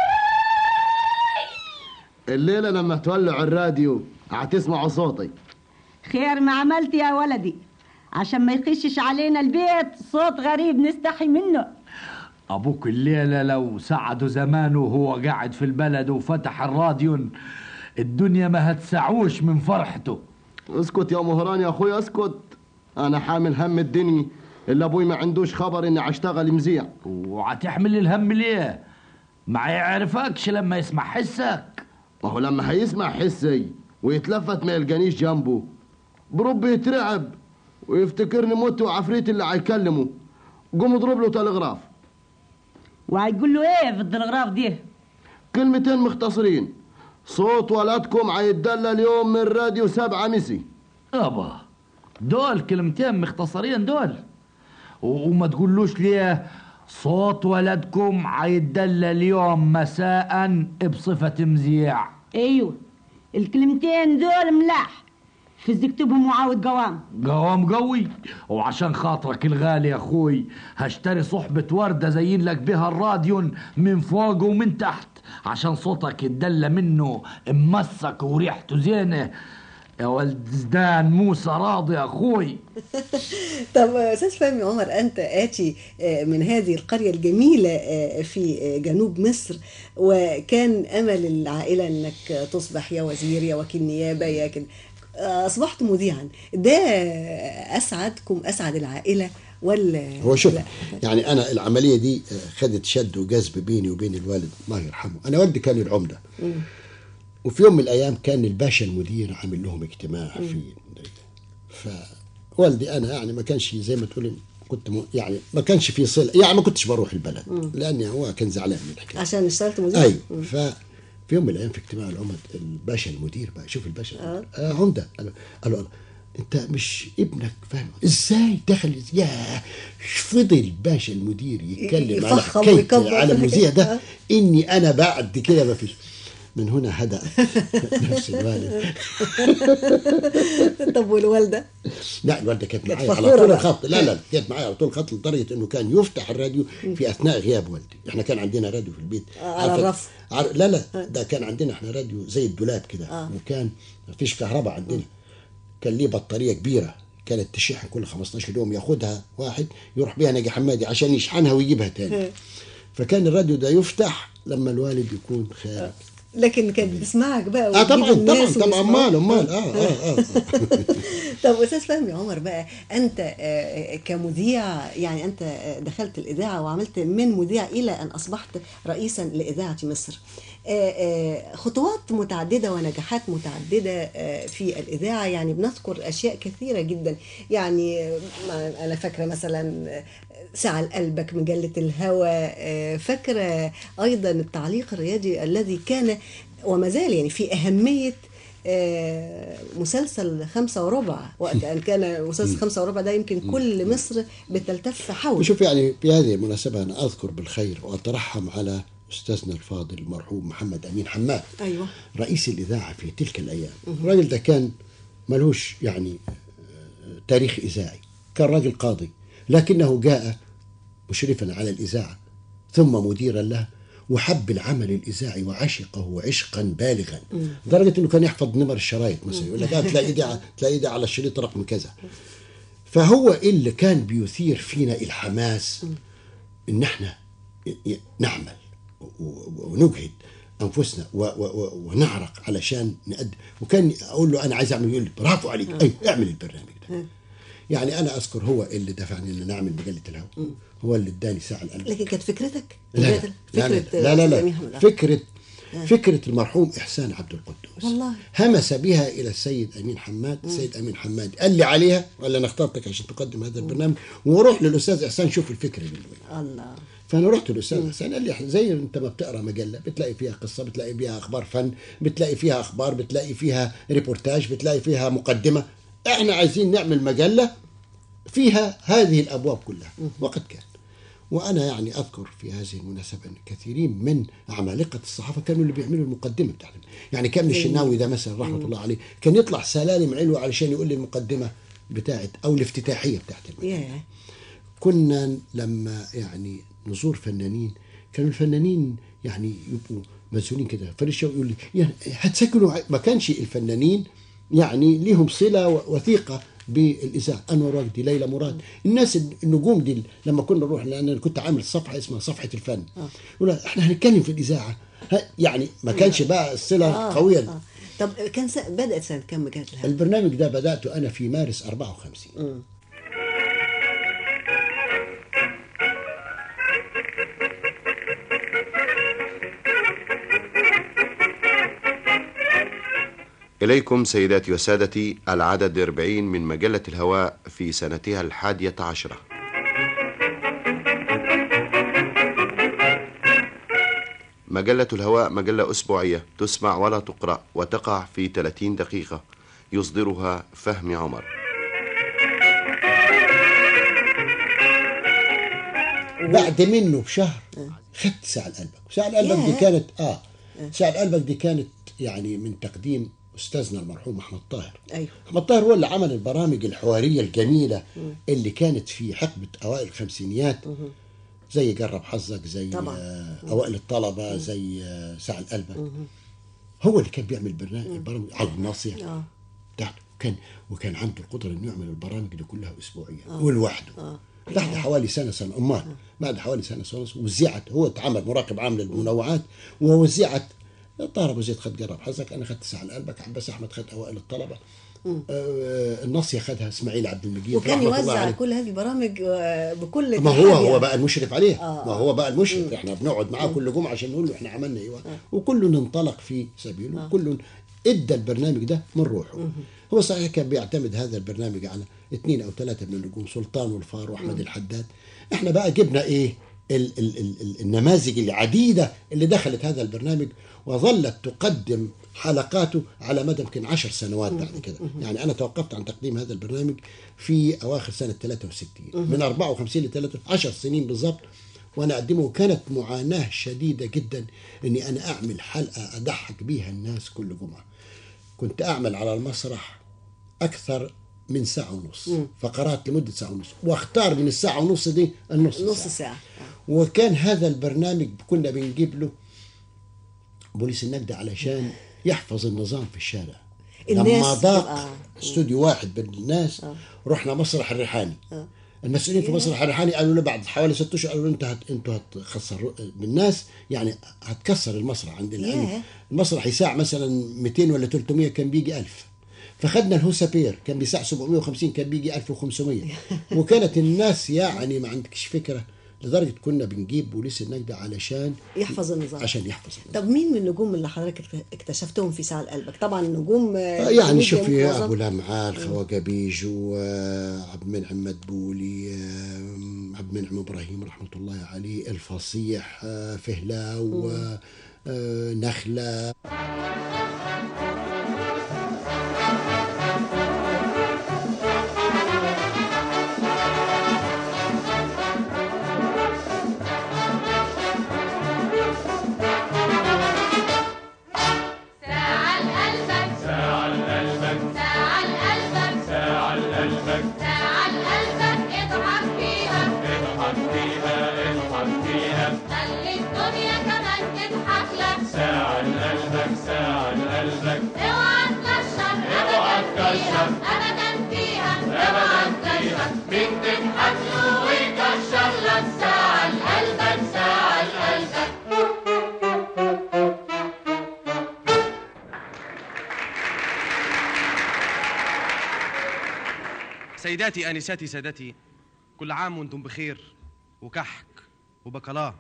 الليلة لما تولعوا الراديو هتسمعوا صوتي خير ما عملت يا ولدي عشان ما يخشش علينا البيت صوت غريب نستحي منه ابوك الليله لو سعده زمانه وهو قاعد في البلد وفتح الراديو الدنيا ما هتسعوش من فرحته اسكت يا مهران يا اخوي اسكت انا حامل هم الدنيا اللي ابوي ما عندوش خبر اني اشتغل مذيع وهتحمل الهم ليه ما يعرفكش لما يسمع حسك ما هو لما هيسمع حسي ويتلفت ما يلقانيش جنبه برب يترعب ويفتكرني مت وعفريت اللي هيكلمه قوم اضرب له تلغراف وهيقول له ايه في التلغراف دي كلمتين مختصرين صوت ولدكم هيتدلى اليوم من راديو سبعة مسي ابا دول كلمتين مختصرين دول و- وما تقولوش ليه صوت ولدكم عيدلى اليوم مساء بصفة مذيع ايوه الكلمتين دول ملاح فز اكتبهم وعاود قوام قوام قوي وعشان خاطرك الغالي يا اخوي هشتري صحبة وردة زين لك بها الراديو من فوق ومن تحت عشان صوتك يتدلى منه ممسك وريحته زينة يا ولد زدان موسى راضي يا اخوي طب استاذ فهمي عمر انت اتي آه، من هذه القريه الجميله آه، في آه، جنوب مصر وكان امل العائله انك تصبح يا وزير يا وكيل نيابه يا كده آه، اصبحت مذيعا ده اسعدكم اسعد العائله ولا هو شوف لا؟ يعني أنا العملية دي آه، خدت شد وجذب بيني وبين الوالد الله يرحمه أنا والدي كان العمدة وفي يوم من الأيام كان الباشا المدير عامل لهم اجتماع في فوالدي أنا يعني ما كانش زي ما تقولي كنت م... يعني ما كانش في صلة يعني ما كنتش بروح البلد لأن هو كان زعلان من الحكاية عشان اشتغلت مذيع ايوه ف في يوم من الايام في اجتماع العمد الباشا المدير بقى شوف الباشا آه. آه عمده قال قال له انت مش ابنك فاهم ازاي دخل يا فضل باشا المدير يتكلم على يفخم حكايه ويكبر. على المذيع ده اني انا بعد كده ما فيش من هنا هدأ نفس الوالد طب والوالده لا الوالده كانت كانت معايا على فخورة طول بقى. الخط لا لا كانت معايا على طول الخط لدرجه انه كان يفتح الراديو في اثناء غياب والدي احنا كان عندنا راديو في البيت آه، على عارفة- الرف. عار... لا لا ده كان عندنا احنا راديو زي الدولاب كده آه. وكان ما فيش كهرباء عندنا كان ليه بطاريه كبيره كانت تشحن كل 15 يوم ياخدها واحد يروح بيها نجي حمادي عشان يشحنها ويجيبها تاني فكان الراديو ده يفتح لما الوالد يكون خارج لكن كانت بتسمعك بقى اه طبعا وتجيب طبعا الناس طبعا ويسمعوك. امال امال اه اه اه, طب استاذ فهمي عمر بقى انت آه، كمذيع يعني انت آه، دخلت الاذاعه وعملت من مذيع الى ان اصبحت رئيسا لاذاعه مصر آه، آه، خطوات متعدده ونجاحات متعدده آه، في الاذاعه يعني بنذكر اشياء كثيره جدا يعني آه، ما- انا فاكره مثلا آه، ساعة لقلبك مجلة الهوى آه، فاكرة أيضا التعليق الرياضي الذي كان وما زال يعني في أهمية آه، مسلسل خمسة وربع وقت أن كان مسلسل خمسة وربع ده يمكن كل مصر بتلتف حوله شوف يعني في هذه المناسبة أنا أذكر بالخير وأترحم على أستاذنا الفاضل المرحوم محمد أمين حماد أيوة رئيس الإذاعة في تلك الأيام الراجل ده كان ملوش يعني آه، تاريخ إذاعي كان راجل قاضي لكنه جاء مشرفا على الإذاعة ثم مديرا لها وحب العمل الإذاعي وعشقه عشقا بالغا لدرجة أنه كان يحفظ نمر الشرايط مثلا يقول لك آه، تلاقي دي ع- تلاقي دي على الشريط رقم كذا فهو اللي كان بيثير فينا الحماس ان احنا ي- نعمل و- و- ونجهد انفسنا و- و- و- ونعرق علشان نقدم وكان اقول له انا عايز اعمل يقول لي برافو عليك اي اعمل البرنامج ده يعني انا اذكر هو اللي دفعني ان نعمل مجله الهواء هو اللي اداني ساعه القلب لكن كانت فكرتك لا لا فكرة لا لا, لا, أمين لا حمد. فكرة فكرة المرحوم إحسان عبد القدوس والله. همس بها إلى السيد أمين حماد السيد أمين حماد قال لي عليها ولا أنا اخترتك عشان تقدم هذا البرنامج وروح للأستاذ إحسان شوف الفكرة دي وين الله فانا رحت للاستاذ حسين قال لي زي انت ما بتقرا مجله بتلاقي فيها قصه بتلاقي فيها اخبار فن بتلاقي فيها اخبار بتلاقي فيها ريبورتاج بتلاقي فيها مقدمه احنا عايزين نعمل مجله فيها هذه الابواب كلها وقد كان وانا يعني اذكر في هذه المناسبه ان كثيرين من عمالقه الصحافه كانوا اللي بيعملوا المقدمه بتاعتهم يعني كامل الشناوي ده مثلا رحمه الله عليه كان يطلع سلالم علوي علشان يقول لي المقدمه بتاعت او الافتتاحيه بتاعت المجله ياه كنا لما يعني نزور فنانين كانوا الفنانين يعني يبقوا مزولين كده فرشه يقول لي يعني هتسجلوا ع- ما كانش الفنانين يعني ليهم صله و- وثيقه بالاذاعه انور وجدي ليلى مراد الناس النجوم دي لما كنا نروح لان انا كنت عامل صفحه اسمها صفحه الفن يقول لك احنا هنتكلم في الاذاعه ها- يعني ما كانش بقى الصله آه، قويه آه. طب كان س... بدأت سنة كم مجلة الهوى؟ البرنامج ده بداته انا في مارس 54 إليكم سيداتي وسادتي العدد 40 من مجلة الهواء في سنتها الحادية عشرة مجلة الهواء مجلة أسبوعية تسمع ولا تقرأ وتقع في 30 دقيقة يصدرها فهمي عمر بعد منه بشهر خدت ساعة قلبك ساعة قلبك دي ياه. كانت اه ساعة قلبك دي كانت يعني من تقديم استاذنا المرحوم احمد طاهر أيوه احمد طاهر هو اللي عمل البرامج الحوارية الجميلة اللي كانت في حقبة اوائل الخمسينيات زي جرب حظك زي طبعاً. آه اوائل الطلبة زي آه ساعة قلبك هو اللي كان بيعمل برنامج البرامج على الناصية آه. تحت وكان وكان عنده القدره انه يعمل البرامج دي كلها اسبوعيا ولوحده بعد حوالي سنه سنه امال بعد حوالي سنه سنه وزعت هو اتعمل مراقب عام للمنوعات ووزعت طاهر ابو زيد خد جرب حظك انا خدت ساعه لقلبك عباس احمد خد اوائل الطلبه آه الناصيه خدها اسماعيل عبد المجيد وكان رحمة الله يوزع عليه. كل هذه البرامج آه، بكل ما هو تحدي هو يعني. بقى المشرف عليه ما هو بقى المشرف احنا بنقعد معاه كل جمعه عشان نقول له احنا عملنا ايه وكل انطلق في سبيله وكل ادى البرنامج ده من روحه هو صحيح كان بيعتمد هذا البرنامج على اثنين او ثلاثه من النجوم سلطان والفار واحمد الحداد احنا بقى جبنا ايه ال ال ال ال النماذج العديده اللي دخلت هذا البرنامج وظلت تقدم حلقاته على مدى يمكن عشر سنوات بعد كده يعني أنا توقفت عن تقديم هذا البرنامج في أواخر سنة 63 من 54 ل 10 سنين بالضبط وأنا أقدمه كانت معاناة شديدة جدا إني أنا أعمل حلقة أضحك بيها الناس كل جمعة كنت أعمل على المسرح أكثر من ساعة ونص فقرات لمدة ساعة ونص واختار من الساعة ونص دي النص نص ساعة. ساعة وكان هذا البرنامج كنا بنجيب له بوليس النجدة علشان يحفظ النظام في الشارع الناس لما ضاق تبقى- استوديو واحد بالناس رحنا مسرح الريحاني المسؤولين في مسرح الريحاني قالوا له بعد حوالي ست اشهر قالوا له انت هت... انتوا هتخسر بالناس يعني هتكسر المسرح عندنا ياه. لأن المسرح يساع مثلا 200 ولا 300 كان بيجي 1000 فخدنا الهوسا بير كان بيساع 750 كان بيجي 1500 وكانت الناس يعني ما عندكش فكره لدرجه كنا بنجيب بوليس النجدة علشان يحفظ النظام عشان يحفظ النظام طب مين من النجوم اللي حضرتك اكتشفتهم في ساعة قلبك طبعا نجوم آه، يعني كوميديا شوفي معظم- ابو لمعان خواجه بيجو آه، عبد المنعم مدبولي آه، عبد المنعم ابراهيم رحمه الله عليه الفصيح آه، فهلاو آه، آه، نخله ساعة لقلبك ساعة لقلبك ساعة لقلبك ساعة لقلبك ساعة لقلبك اضحك فيها اضحك فيها اضحك فيها خلي الدنيا كمان تضحك لك ساعة لقلبك ساعة لقلبك اوعى تكشر اوعى تكشر ابدا فيها اوعى تكشر مين تضحك له ويكشر لك ساعة لقلبك ساعة لقلبك سيداتي آنساتي سادتي كل عام وانتم بخير وكحك وبكلاه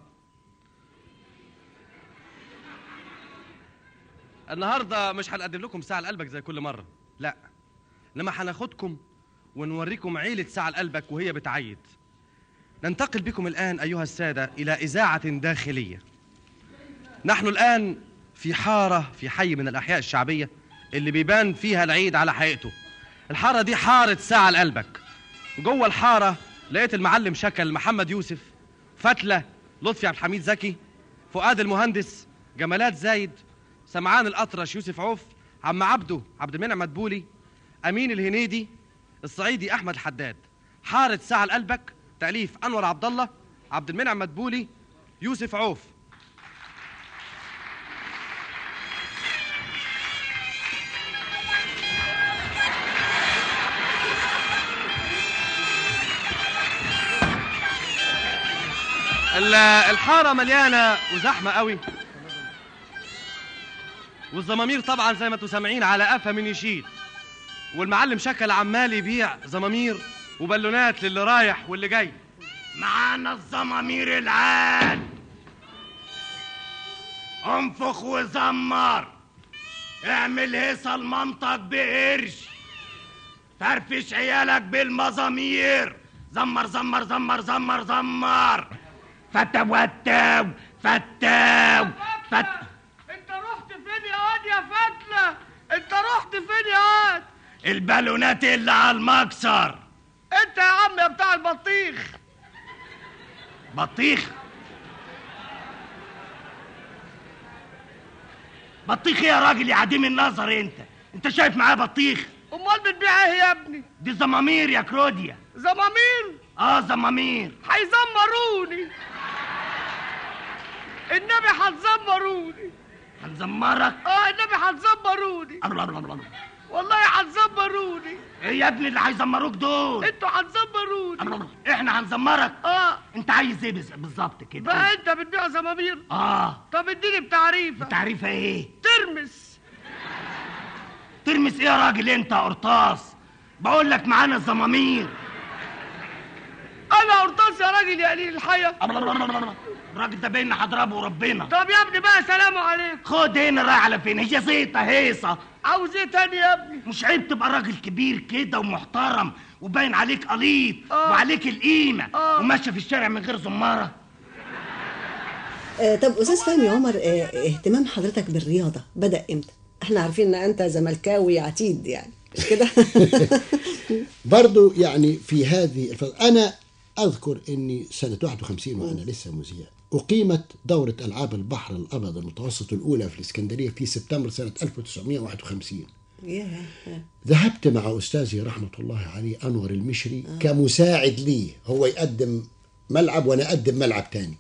النهارده مش هنقدم لكم ساعة لقلبك زي كل مرة لا انما هناخدكم ونوريكم عيلة ساعة لقلبك وهي بتعيد ننتقل بكم الآن أيها السادة إلى إذاعة داخلية نحن الآن في حارة في حي من الأحياء الشعبية اللي بيبان فيها العيد على حقيقته الحارة دي حارة ساعة لقلبك جوه الحارة لقيت المعلم شكل محمد يوسف فتلة لطفي عبد الحميد زكي فؤاد المهندس جمالات زايد سمعان الأطرش يوسف عوف عم عبده عبد المنعم مدبولي أمين الهنيدي الصعيدي أحمد الحداد حارة ساعة لقلبك تأليف أنور عبد الله عبد المنعم مدبولي يوسف عوف ال- الحارة مليانة وزحمة قوي والزمامير طبعا زي ما انتم سامعين على قفا من يشيل والمعلم شكل عمال يبيع زمامير وبالونات للي رايح واللي جاي معانا الزمامير العال انفخ وزمر اعمل هيصة لمامتك بقرش فرفش عيالك بالمزامير زمر زمر زمر زمر زمر فتو وتو فتو فت انت رحت فين يا واد يا فتلة انت رحت فين يا واد البالونات اللي على المكسر انت يا عم يا بتاع البطيخ بطيخ بطيخ إيه يا راجل يا عديم النظر انت انت شايف معاه بطيخ امال بتبيع ايه يا ابني دي زمامير يا كروديا زمامير اه زمامير هيزمروني النبي هتزمروني هنزمرك اه النبي هتزمروني الله الله الله الله. والله هتزمروني ايه يا ابني اللي هيزمروك دول انتوا هتزمروني الله الله. احنا هنزمرك اه انت عايز ايه بز- بالظبط كده بقى انت بتبيع زمامير اه طب اديني بتعريفه تعريفها ايه ترمس ترمس ايه يا راجل انت يا قرطاس بقول لك معانا الزمامير انا قرطاس يا راجل يا قليل الحياه الله الله الله الله الله. الراجل ده باين هضربه ربنا طب يا ابني بقى سلام عليكم خد هنا رايح على فين هي زيطه هيصه عاوز ايه تاني يا ابني مش عيب تبقى راجل كبير كده ومحترم وباين عليك قليط آه. وعليك القيمه آه. وماشي في الشارع من غير زماره آه، طب استاذ فهمي عمر آه، اهتمام حضرتك بالرياضه بدا امتى احنا عارفين ان انت زملكاوي عتيد يعني مش كده برضو يعني في هذه الفترة أنا أذكر أني سنة 51 وأنا لسه مذيع أقيمت دورة ألعاب البحر الأبيض المتوسط الأولى في الإسكندرية في سبتمبر سنة 1951 ياه. ذهبت مع أستاذي رحمة الله عليه أنور المشري كمساعد لي هو يقدم ملعب وأنا أقدم ملعب تاني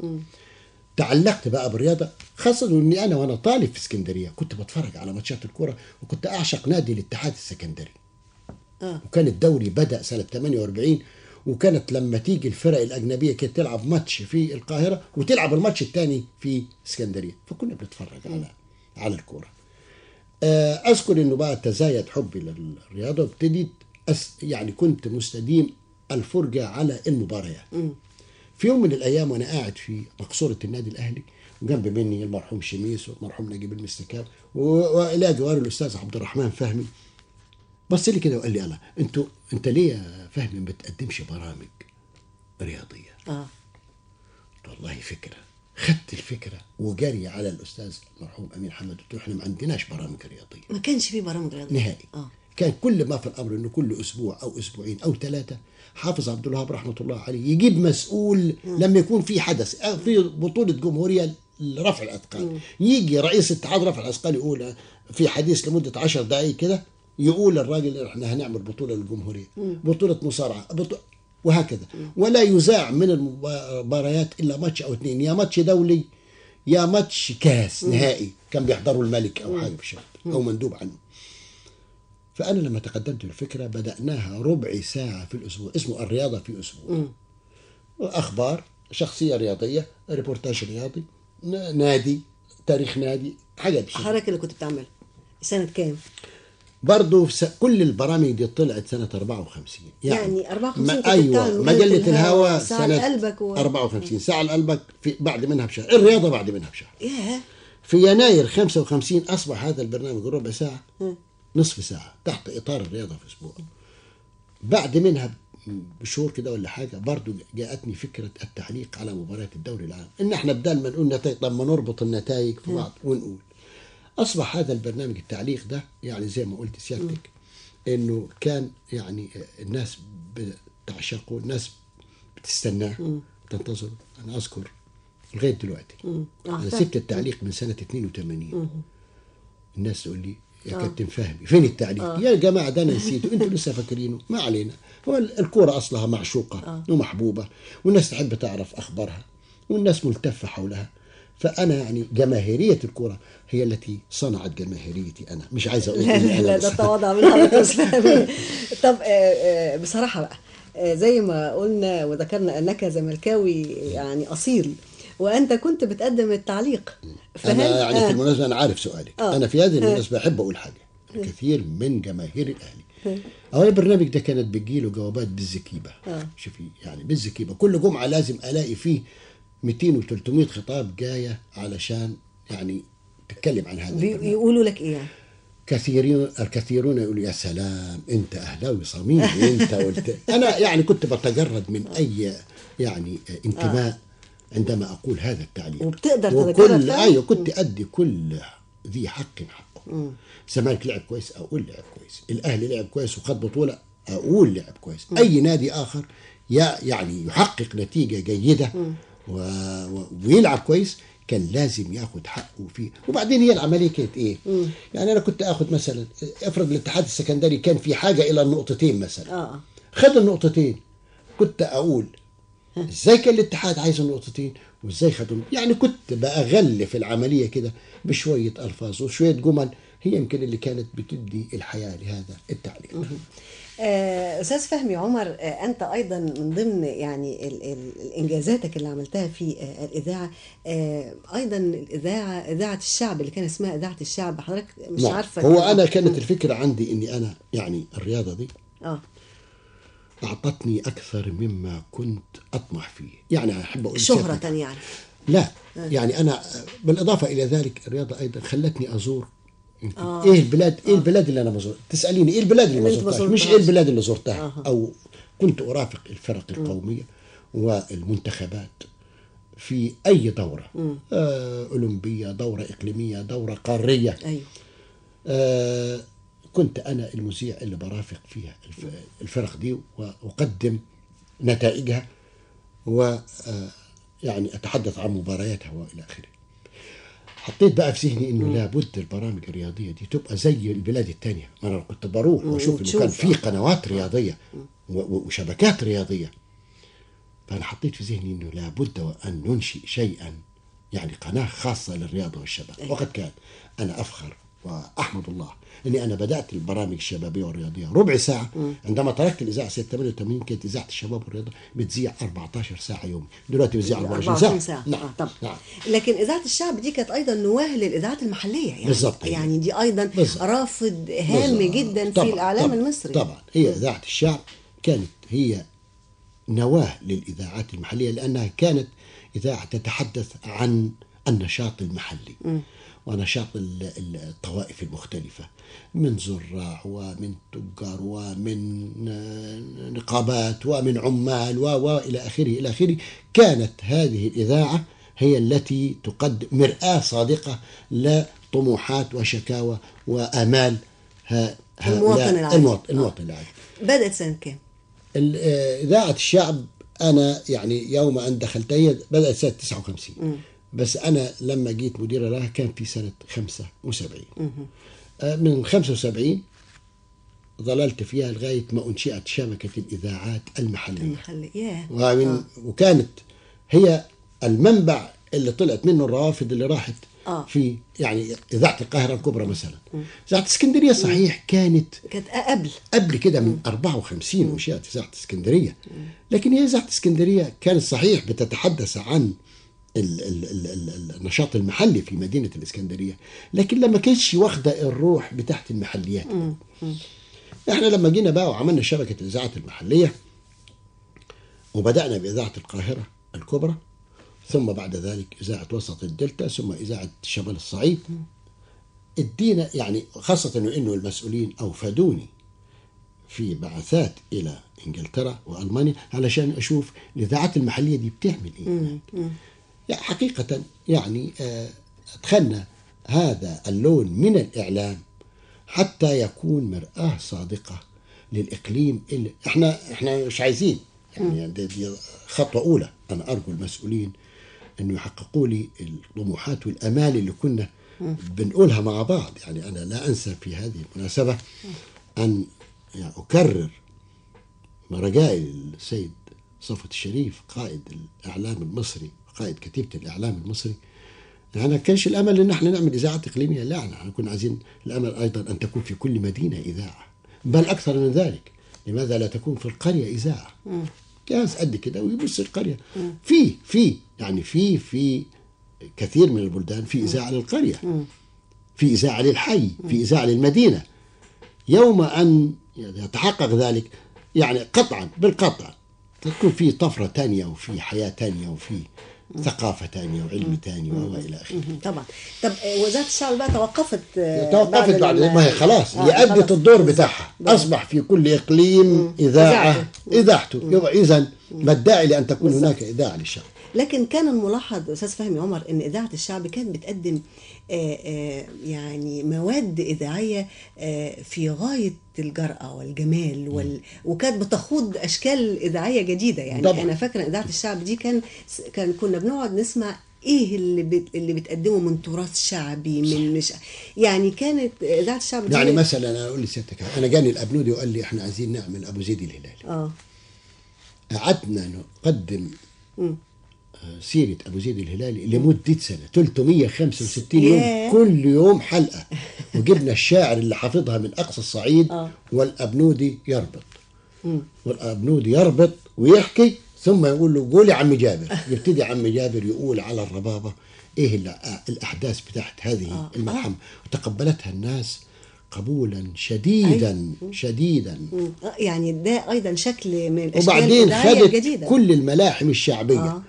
تعلقت بقى بالرياضة خاصة أني أنا وأنا طالب في اسكندرية كنت بتفرج على ماتشات الكرة وكنت أعشق نادي الاتحاد السكندري اه وكان الدوري بدأ سنة 48 وكانت لما تيجي الفرق الأجنبية كانت تلعب ماتش في القاهرة وتلعب الماتش الثاني في اسكندرية فكنا بنتفرج على على الكورة آه، أذكر إنه بقى تزايد حبي للرياضة وابتديت أس يعني كنت مستديم الفرجة على المباريات في يوم من الأيام وأنا قاعد في مقصورة النادي الأهلي وجنب مني المرحوم شميس والمرحوم نجيب المستكاب و- والى جوار الاستاذ عبد الرحمن فهمي بص لي كده وقال لي الله انتوا انت ليه يا فهمي ما بتقدمش برامج رياضيه اه قلت والله فكره خدت الفكره وجري على الاستاذ المرحوم امين حمد قلت له احنا ما عندناش برامج رياضيه ما كانش في برامج رياضيه نهائي اه كان كل ما في الامر انه كل اسبوع او اسبوعين او ثلاثه حافظ عبد الوهاب رحمه الله عليه يجيب مسؤول لما يكون في حدث أو في بطوله جمهوريه لرفع الاثقال يجي رئيس اتحاد رفع الاثقال يقول في حديث لمده عشر دقائق كده يقول الراجل احنا هنعمل بطوله للجمهوريه بطوله مصارعه بطو... وهكذا ولا يذاع من المباريات الا ماتش او اثنين يا ماتش دولي يا ماتش كاس نهائي كان بيحضره الملك او حاجه بالشكل او مندوب عنه فأنا لما تقدمت بالفكرة بدأناها ربع ساعة في الأسبوع اسمه الرياضة في أسبوع أخبار شخصية رياضية ريبورتاج رياضي ن- نادي تاريخ نادي حاجة بالشكل حضرتك اللي كنت بتعملها سنه كام؟ برضه في س... كل البرامج دي طلعت سنة 54 يعني 54 ما كنت أيوة بتعمل مجلة مجلة الهوى، الهوى ساعة سنة لقلبك و- 54 ساعة لقلبك في بعد منها بشهر الرياضة بعد منها بشهر ياه في يناير 55 أصبح هذا البرنامج ربع ساعة مم. نصف ساعة تحت إطار الرياضة في أسبوع بعد منها بشهور كده ولا حاجة برضو جاءتني فكرة التعليق على مباريات الدوري العام إن إحنا بدل ما نقول نتائج طب ما نربط النتائج في بعض ونقول أصبح هذا البرنامج التعليق ده يعني زي ما قلت سيادتك إنه كان يعني الناس بتعشقه الناس بتستناه تنتظر أنا أذكر لغاية دلوقتي مم. آه، أنا فاهم. سبت التعليق من سنة 82 الناس تقول لي يا آه. كابتن فهمي فين التعليق؟ آه. يا جماعه ده انا نسيته انتوا لسه فاكرينه ما علينا هو الكوره اصلها معشوقه آه. ومحبوبه والناس تحب تعرف اخبارها والناس ملتفه حولها فانا يعني جماهيريه الكوره هي التي صنعت جماهيريتي انا مش عايز اقول لا إني لا أنا لا بس. ده التواضع من حضرتك يا أستاذ فهمي. طب آه، آه، بصراحه بقى آه، زي ما قلنا وذكرنا انك زملكاوي يعني اصيل وانت كنت بتقدم التعليق انا يعني آه. في المناسبه انا عارف سؤالك آه. انا في هذه آه. المناسبه احب اقول حاجه كثير من جماهير الاهلي أول البرنامج ده كانت بتجيله جوابات بالزكيبة آه. شوفي يعني بالزكيبة كل جمعة لازم ألاقي فيه 200 و 300 خطاب جاية علشان يعني تتكلم عن هذا البرنامج. بيقولوا لك ايه يعني؟ كثيرين الكثيرون يقولوا يا سلام انت اهلاوي صميم انت قلت انا يعني كنت بتجرد من اي يعني انتماء عندما اقول هذا التعليق وبتقدر تتجرد وكل فعلا؟ ايوه كنت ادي كل ذي حق حقه مم. الزمالك لعب كويس اقول لعب كويس الاهلي لعب كويس وخد بطوله اقول لعب كويس اي نادي اخر يا يعني يحقق نتيجه جيده و... و... ويلعب كويس كان لازم ياخد حقه فيه وبعدين هي العمليه كانت ايه يعني انا كنت اخد مثلا افرض الاتحاد السكندري كان في حاجه الى النقطتين مثلا اه خد النقطتين كنت اقول ازاي كان الاتحاد عايز النقطتين وازاي خدوا يعني كنت بأغلف العمليه كده بشويه الفاظ وشويه جمل هي يمكن اللي كانت بتدي الحياه لهذا التعليق آه، استاذ فهمي عمر آه، انت ايضا من ضمن يعني ال- ال- انجازاتك اللي عملتها في آه، الاذاعه آه، ايضا الاذاعه اذاعه الشعب اللي كان اسمها اذاعه الشعب حضرتك مش نعم. عارفه هو انا كانت الفكره عندي اني انا يعني الرياضه دي اه اعطتني اكثر مما كنت اطمح فيه يعني احب اقول شهرة سيادتك- يعني لا يعني انا بالاضافه الى ذلك الرياضه ايضا خلتني ازور يمكن آه. ايه البلاد ايه البلاد اللي انا ما زرت تساليني ايه البلاد اللي ما اللي أنت ما زرتهاش مش ايه زرتهاش. البلاد اللي زرتها أها. او كنت ارافق الفرق القوميه والمنتخبات في اي دوره مم. آه اولمبيه دوره اقليميه دوره قاريه ايوه آه كنت أنا المذيع اللي برافق فيها الف- الفرق دي وأقدم نتائجها و آه، يعني أتحدث عن مبارياتها وإلى آخره حطيت بقى في ذهني انه لابد البرامج الرياضيه دي تبقى زي البلاد التانية ما انا كنت بروح مم، واشوف انه وتشوف، كان في آه. قنوات رياضيه و- و- وشبكات رياضيه فانا حطيت في ذهني انه لابد وان ننشئ شيئا يعني قناه خاصه للرياضه والشباب وقد كان انا افخر واحمد الله اني انا بدات البرامج الشبابيه والرياضيه ربع ساعه عندما تركت الاذاعه سنه 88 كانت اذاعه الشباب والرياضه بتذيع 14 ساعه يومي دلوقتي بتذيع 24 ساعه 24 ساعة نعم آه طب نعم لكن إذاعة الشعب دي كانت أيضا نواة للإذاعات المحلية يعني بالظبط هي. يعني دي أيضا بالظبط. رافد هام بالظبط. جدا في طبعاً، الإعلام طبعاً، المصري طبعا هي اذاعه الشعب كانت هي نواه للاذاعات المحليه لانها كانت اذاعه تتحدث عن النشاط المحلي ونشاط ال- ال- الطوائف المختلفة من زراع ومن تجار ومن آه، نقابات ومن عمال و و إلى آخره إلى آخره كانت هذه الإذاعة هي التي تقدم مرآة صادقة لطموحات وشكاوى وآمال ها المواطن هؤلاء- العادي. المواطن, المواطن العادي بدأت سنة كام؟ ال- آه، إذاعة الشعب أنا يعني يوم أن دخلت هي بدأت سنة 59 بس أنا لما جيت مدير لها كان في سنة 75 آه، من 75 ظللت فيها لغاية ما أنشئت شبكة الإذاعات المحلية المحلي ياه ومن آه. وكانت هي المنبع اللي طلعت منه الروافد اللي راحت آه. في يعني إذاعة القاهرة الكبرى مثلا إذاعة اسكندرية صحيح كانت كانت قبل قبل كده من 54 وشاءت إذاعة اسكندرية لكن هي إذاعة اسكندرية كانت صحيح بتتحدث عن ال ال ال ال النشاط المحلي في مدينة الإسكندرية لكن لما كانتش واخدة الروح بتاعت المحليات احنا لما جينا بقى وعملنا شبكة الإذاعات المحلية وبدأنا بإذاعة القاهرة الكبرى ثم بعد ذلك إذاعة وسط الدلتا ثم إذاعة شمال الصعيد ادينا يعني خاصة انه انه المسؤولين اوفدوني في بعثات الى انجلترا والمانيا علشان اشوف الاذاعات المحليه دي بتعمل ايه يعني حقيقه يعني آه، ادخلنا هذا اللون من الاعلام حتى يكون مرآة صادقة للإقليم اللي احنا احنا مش عايزين يعني دي, دي خطوة أولى أنا أرجو المسؤولين أنه يحققوا لي الطموحات والأمال اللي كنا بنقولها مع بعض يعني أنا لا أنسى في هذه المناسبة أن يعني أكرر رجائي السيد صفوة الشريف قائد الإعلام المصري قائد كتيبة الإعلام المصري يعني كانش الامل ان احنا نعمل اذاعه اقليميه لا احنا كنا عايزين الامل ايضا ان تكون في كل مدينه اذاعه بل اكثر من ذلك لماذا لا تكون في القريه اذاعه جهاز قد كده ويبص القريه في في يعني في في كثير من البلدان في اذاعه للقريه في اذاعه للحي في اذاعه للمدينه يوم ان يتحقق ذلك يعني قطعا بالقطع تكون في طفره ثانيه وفي حياه ثانيه وفي ثقافه ثانيه وعلم ثاني والى اخره مهم. طبعا طب آه، وزارة الشعب بقى توقفت آه، توقفت بعد ال- ما هي خلاص آه، هي ادت خلاص. الدور بتاعها اصبح في كل اقليم اذاعه اذاعته يبقى اذا ما الداعي لان تكون هناك اذاعه للشعب لكن كان الملاحظ استاذ فهمي عمر ان اذاعه الشعب كانت بتقدم آه، آه، يعني مواد اذاعيه آه، في غايه الجرأه والجمال وال... وكانت بتخوض اشكال اذاعيه جديده يعني طبعاً. انا فاكره اذاعه الشعب دي كان كان كنا بنقعد نسمع ايه اللي بت... اللي بتقدمه من تراث شعبي من مش يعني كانت اذاعه الشعب دي يعني مثلا انا اقول لسيادتك انا جاني الابنودي وقال لي احنا عايزين نعمل ابو زيد الهلالي اه قعدنا نقدم مم. آه، سيرة أبو زيد الهلالي لمدة سنة 365 يوم ياه. كل يوم حلقة وجبنا الشاعر اللي حافظها من أقصى الصعيد آه. والأبنودي يربط مم. والأبنودي يربط ويحكي ثم يقول له قول يا عم جابر يبتدي عم جابر يقول على الربابة إيه اللي- الأحداث بتاعت هذه آه. الملحمة وتقبلتها الناس قبولا شديدا شديدا مم. آه، يعني ده ايضا شكل من الاشكال وبعدين الإذاعية خدت الجديده كل الملاحم الشعبية آه.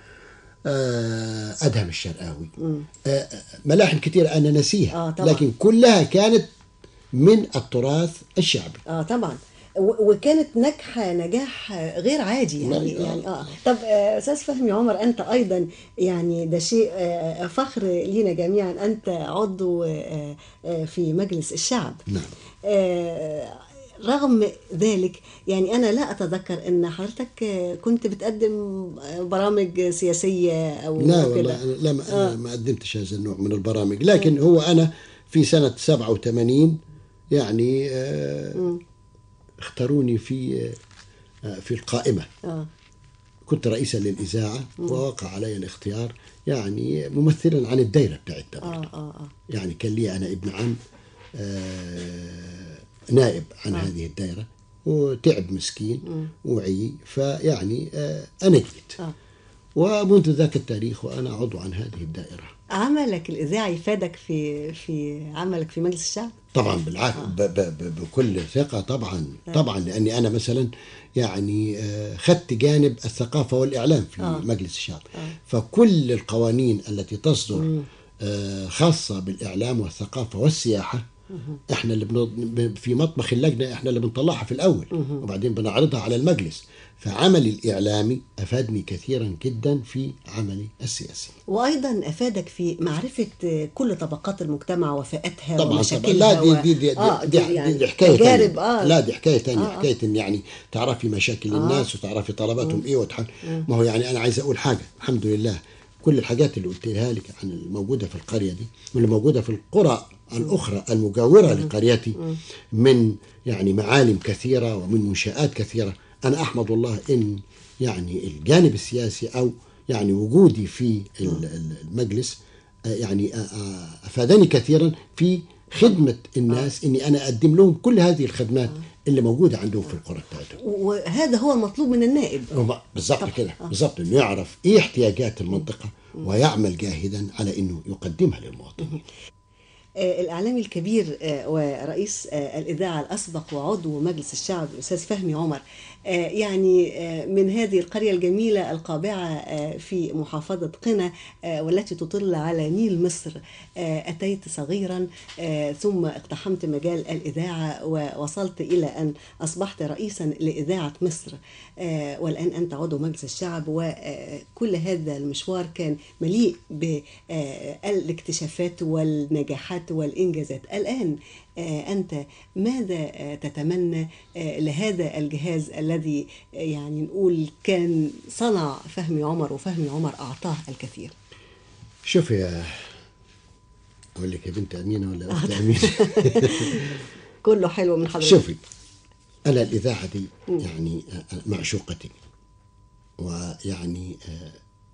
آه أدهم الشرقاوي آه آه، ملاحم كتير أنا نسيها آه، طبعاً. لكن كلها كانت من التراث الشعبي اه طبعا و- وكانت ناجحه نجاح غير عادي يعني لا، آه. يعني اه طب آه، استاذ فهمي عمر انت ايضا يعني ده شيء آه، فخر لينا جميعا انت عضو آه، آه، في مجلس الشعب نعم آه، رغم ذلك يعني انا لا اتذكر ان حضرتك آه، كنت بتقدم آه، برامج سياسيه او لا كده. والله أنا لا ما, آه. أنا ما قدمتش هذا النوع من البرامج لكن هو أنا في سنة 87 يعني آه مم. اختاروني في آه في القائمة اه كنت رئيسا للإذاعة ووقع علي الاختيار يعني ممثلا عن الدائرة بتاعتنا اه اه اه يعني كان لي أنا ابن عم آه نائب عن هذه الدائرة وتعب مسكين وعي فيعني آه أنا جيت آه. ومنذ ذاك التاريخ وأنا عضو عن هذه الدائرة عملك الاذاعي فادك في في عملك في مجلس الشعب طبعا بالعكس ب- ب- ب- بكل ثقة طبعا طبعا لأني أنا مثلا يعني آه، خدت جانب الثقافة والإعلام في آه. مجلس الشعب فكل القوانين التي تصدر آه، خاصة بالإعلام والثقافة والسياحة احنا اللي بن... في مطبخ اللجنة احنا اللي بنطلعها في الأول وبعدين بنعرضها على المجلس فعملي الإعلامي أفادني كثيرا جدا في عملي السياسي وايضا افادك في معرفه آه، كل طبقات المجتمع وفئاتها طبعا طبعا ومشاكلها لا دي و- دي دي, دي, آه، دي, دي, يعني دي حكايه تجارب تانية. اه لا دي حكايه ثانيه آه، آه. حكايه ان يعني تعرفي مشاكل الناس وتعرفي طلباتهم ايه وتحل ما هو يعني انا عايز اقول حاجه الحمد لله كل الحاجات اللي قلتها لك عن الموجوده في القريه دي واللي موجوده في القرى الاخرى المجاوره لقريتي من يعني معالم كثيره ومن منشات كثيره انا احمد الله ان يعني الجانب السياسي او يعني وجودي في ال- ال- المجلس آه، يعني آه، آه، افادني كثيرا في خدمه الناس اني انا اقدم لهم كل هذه الخدمات اللي موجوده عندهم في القرى بتاعتهم وهذا هو المطلوب من النائب هو بالظبط كده بالظبط انه يعرف ايه احتياجات المنطقه ويعمل جاهدا على انه يقدمها للمواطنين آه، الإعلامي الكبير آه، ورئيس آه، الإذاعة الأسبق وعضو مجلس الشعب الأستاذ فهمي عمر آه، يعني آه، من هذه القرية الجميلة القابعة آه، في محافظة قنا آه، والتي تطل على نيل مصر آه، أتيت صغيرا آه، ثم اقتحمت مجال الإذاعة ووصلت إلى أن أصبحت رئيسا لإذاعة مصر آه، والآن أنت عضو مجلس الشعب وكل هذا المشوار كان مليء بالاكتشافات والنجاحات والإنجازات الآن آه، أنت ماذا آه، تتمنى آه، لهذا الجهاز الذي آه، يعني نقول كان صنع فهمي عمر وفهمي عمر أعطاه الكثير شوف يا اقول لك يا بنت امينه ولا اخت امينه كله حلو من حضرتك شوفي انا الاذاعه دي يعني آه، معشوقتي ويعني آه،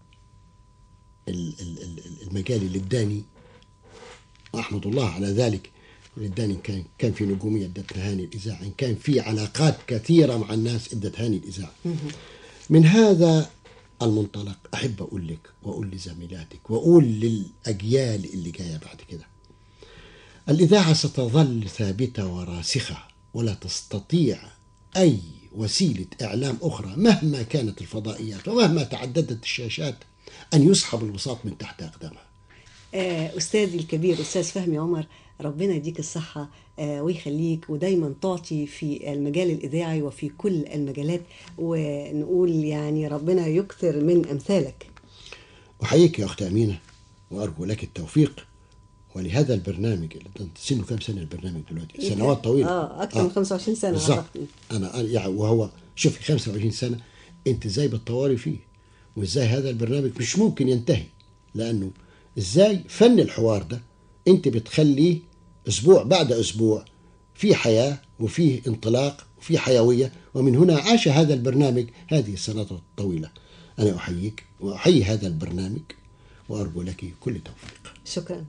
ال- ال- ال- المجال اللي اداني احمد الله على ذلك اللي اداني إن كان كان في نجوميه ادتها هاني الاذاعه ان كان في علاقات كثيره مع الناس ادت هاني الاذاعه من هذا المنطلق احب اقول لك واقول لزميلاتك واقول للاجيال اللي جايه بعد كده الإذاعة ستظل ثابتة وراسخة ولا تستطيع أي وسيلة إعلام أخرى مهما كانت الفضائيات ومهما تعددت الشاشات أن يسحب الوساط من تحت أقدامها آه، أستاذي الكبير أستاذ فهمي عمر ربنا يديك الصحة آه، ويخليك ودايما تعطي في المجال الإذاعي وفي كل المجالات ونقول يعني ربنا يكثر من أمثالك أحييك يا أخت أمينة وأرجو لك التوفيق ولهذا البرنامج اللي أنت سنه كام سنة البرنامج دلوقتي سنوات طويلة آه أكثر من 25 سنة بالظبط أعتقد. أنا أنا- يعني وهو شوفي 25 سنة أنت إزاي بتطوري فيه وإزاي هذا البرنامج مش ممكن ينتهي لأنه إزاي فن الحوار ده أنت بتخليه أسبوع بعد أسبوع في حياة وفيه انطلاق وفيه حيوية ومن هنا عاش هذا البرنامج هذه السنوات الطويلة أنا أحييك وأحيي هذا البرنامج وأرجو لك كل توفيق شكرا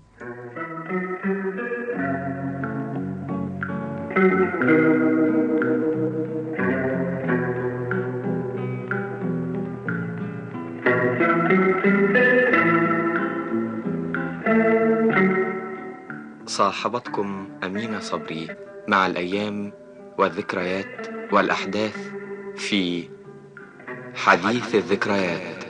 صاحبتكم أمينة صبري مع الأيام والذكريات والأحداث في حديث الذكريات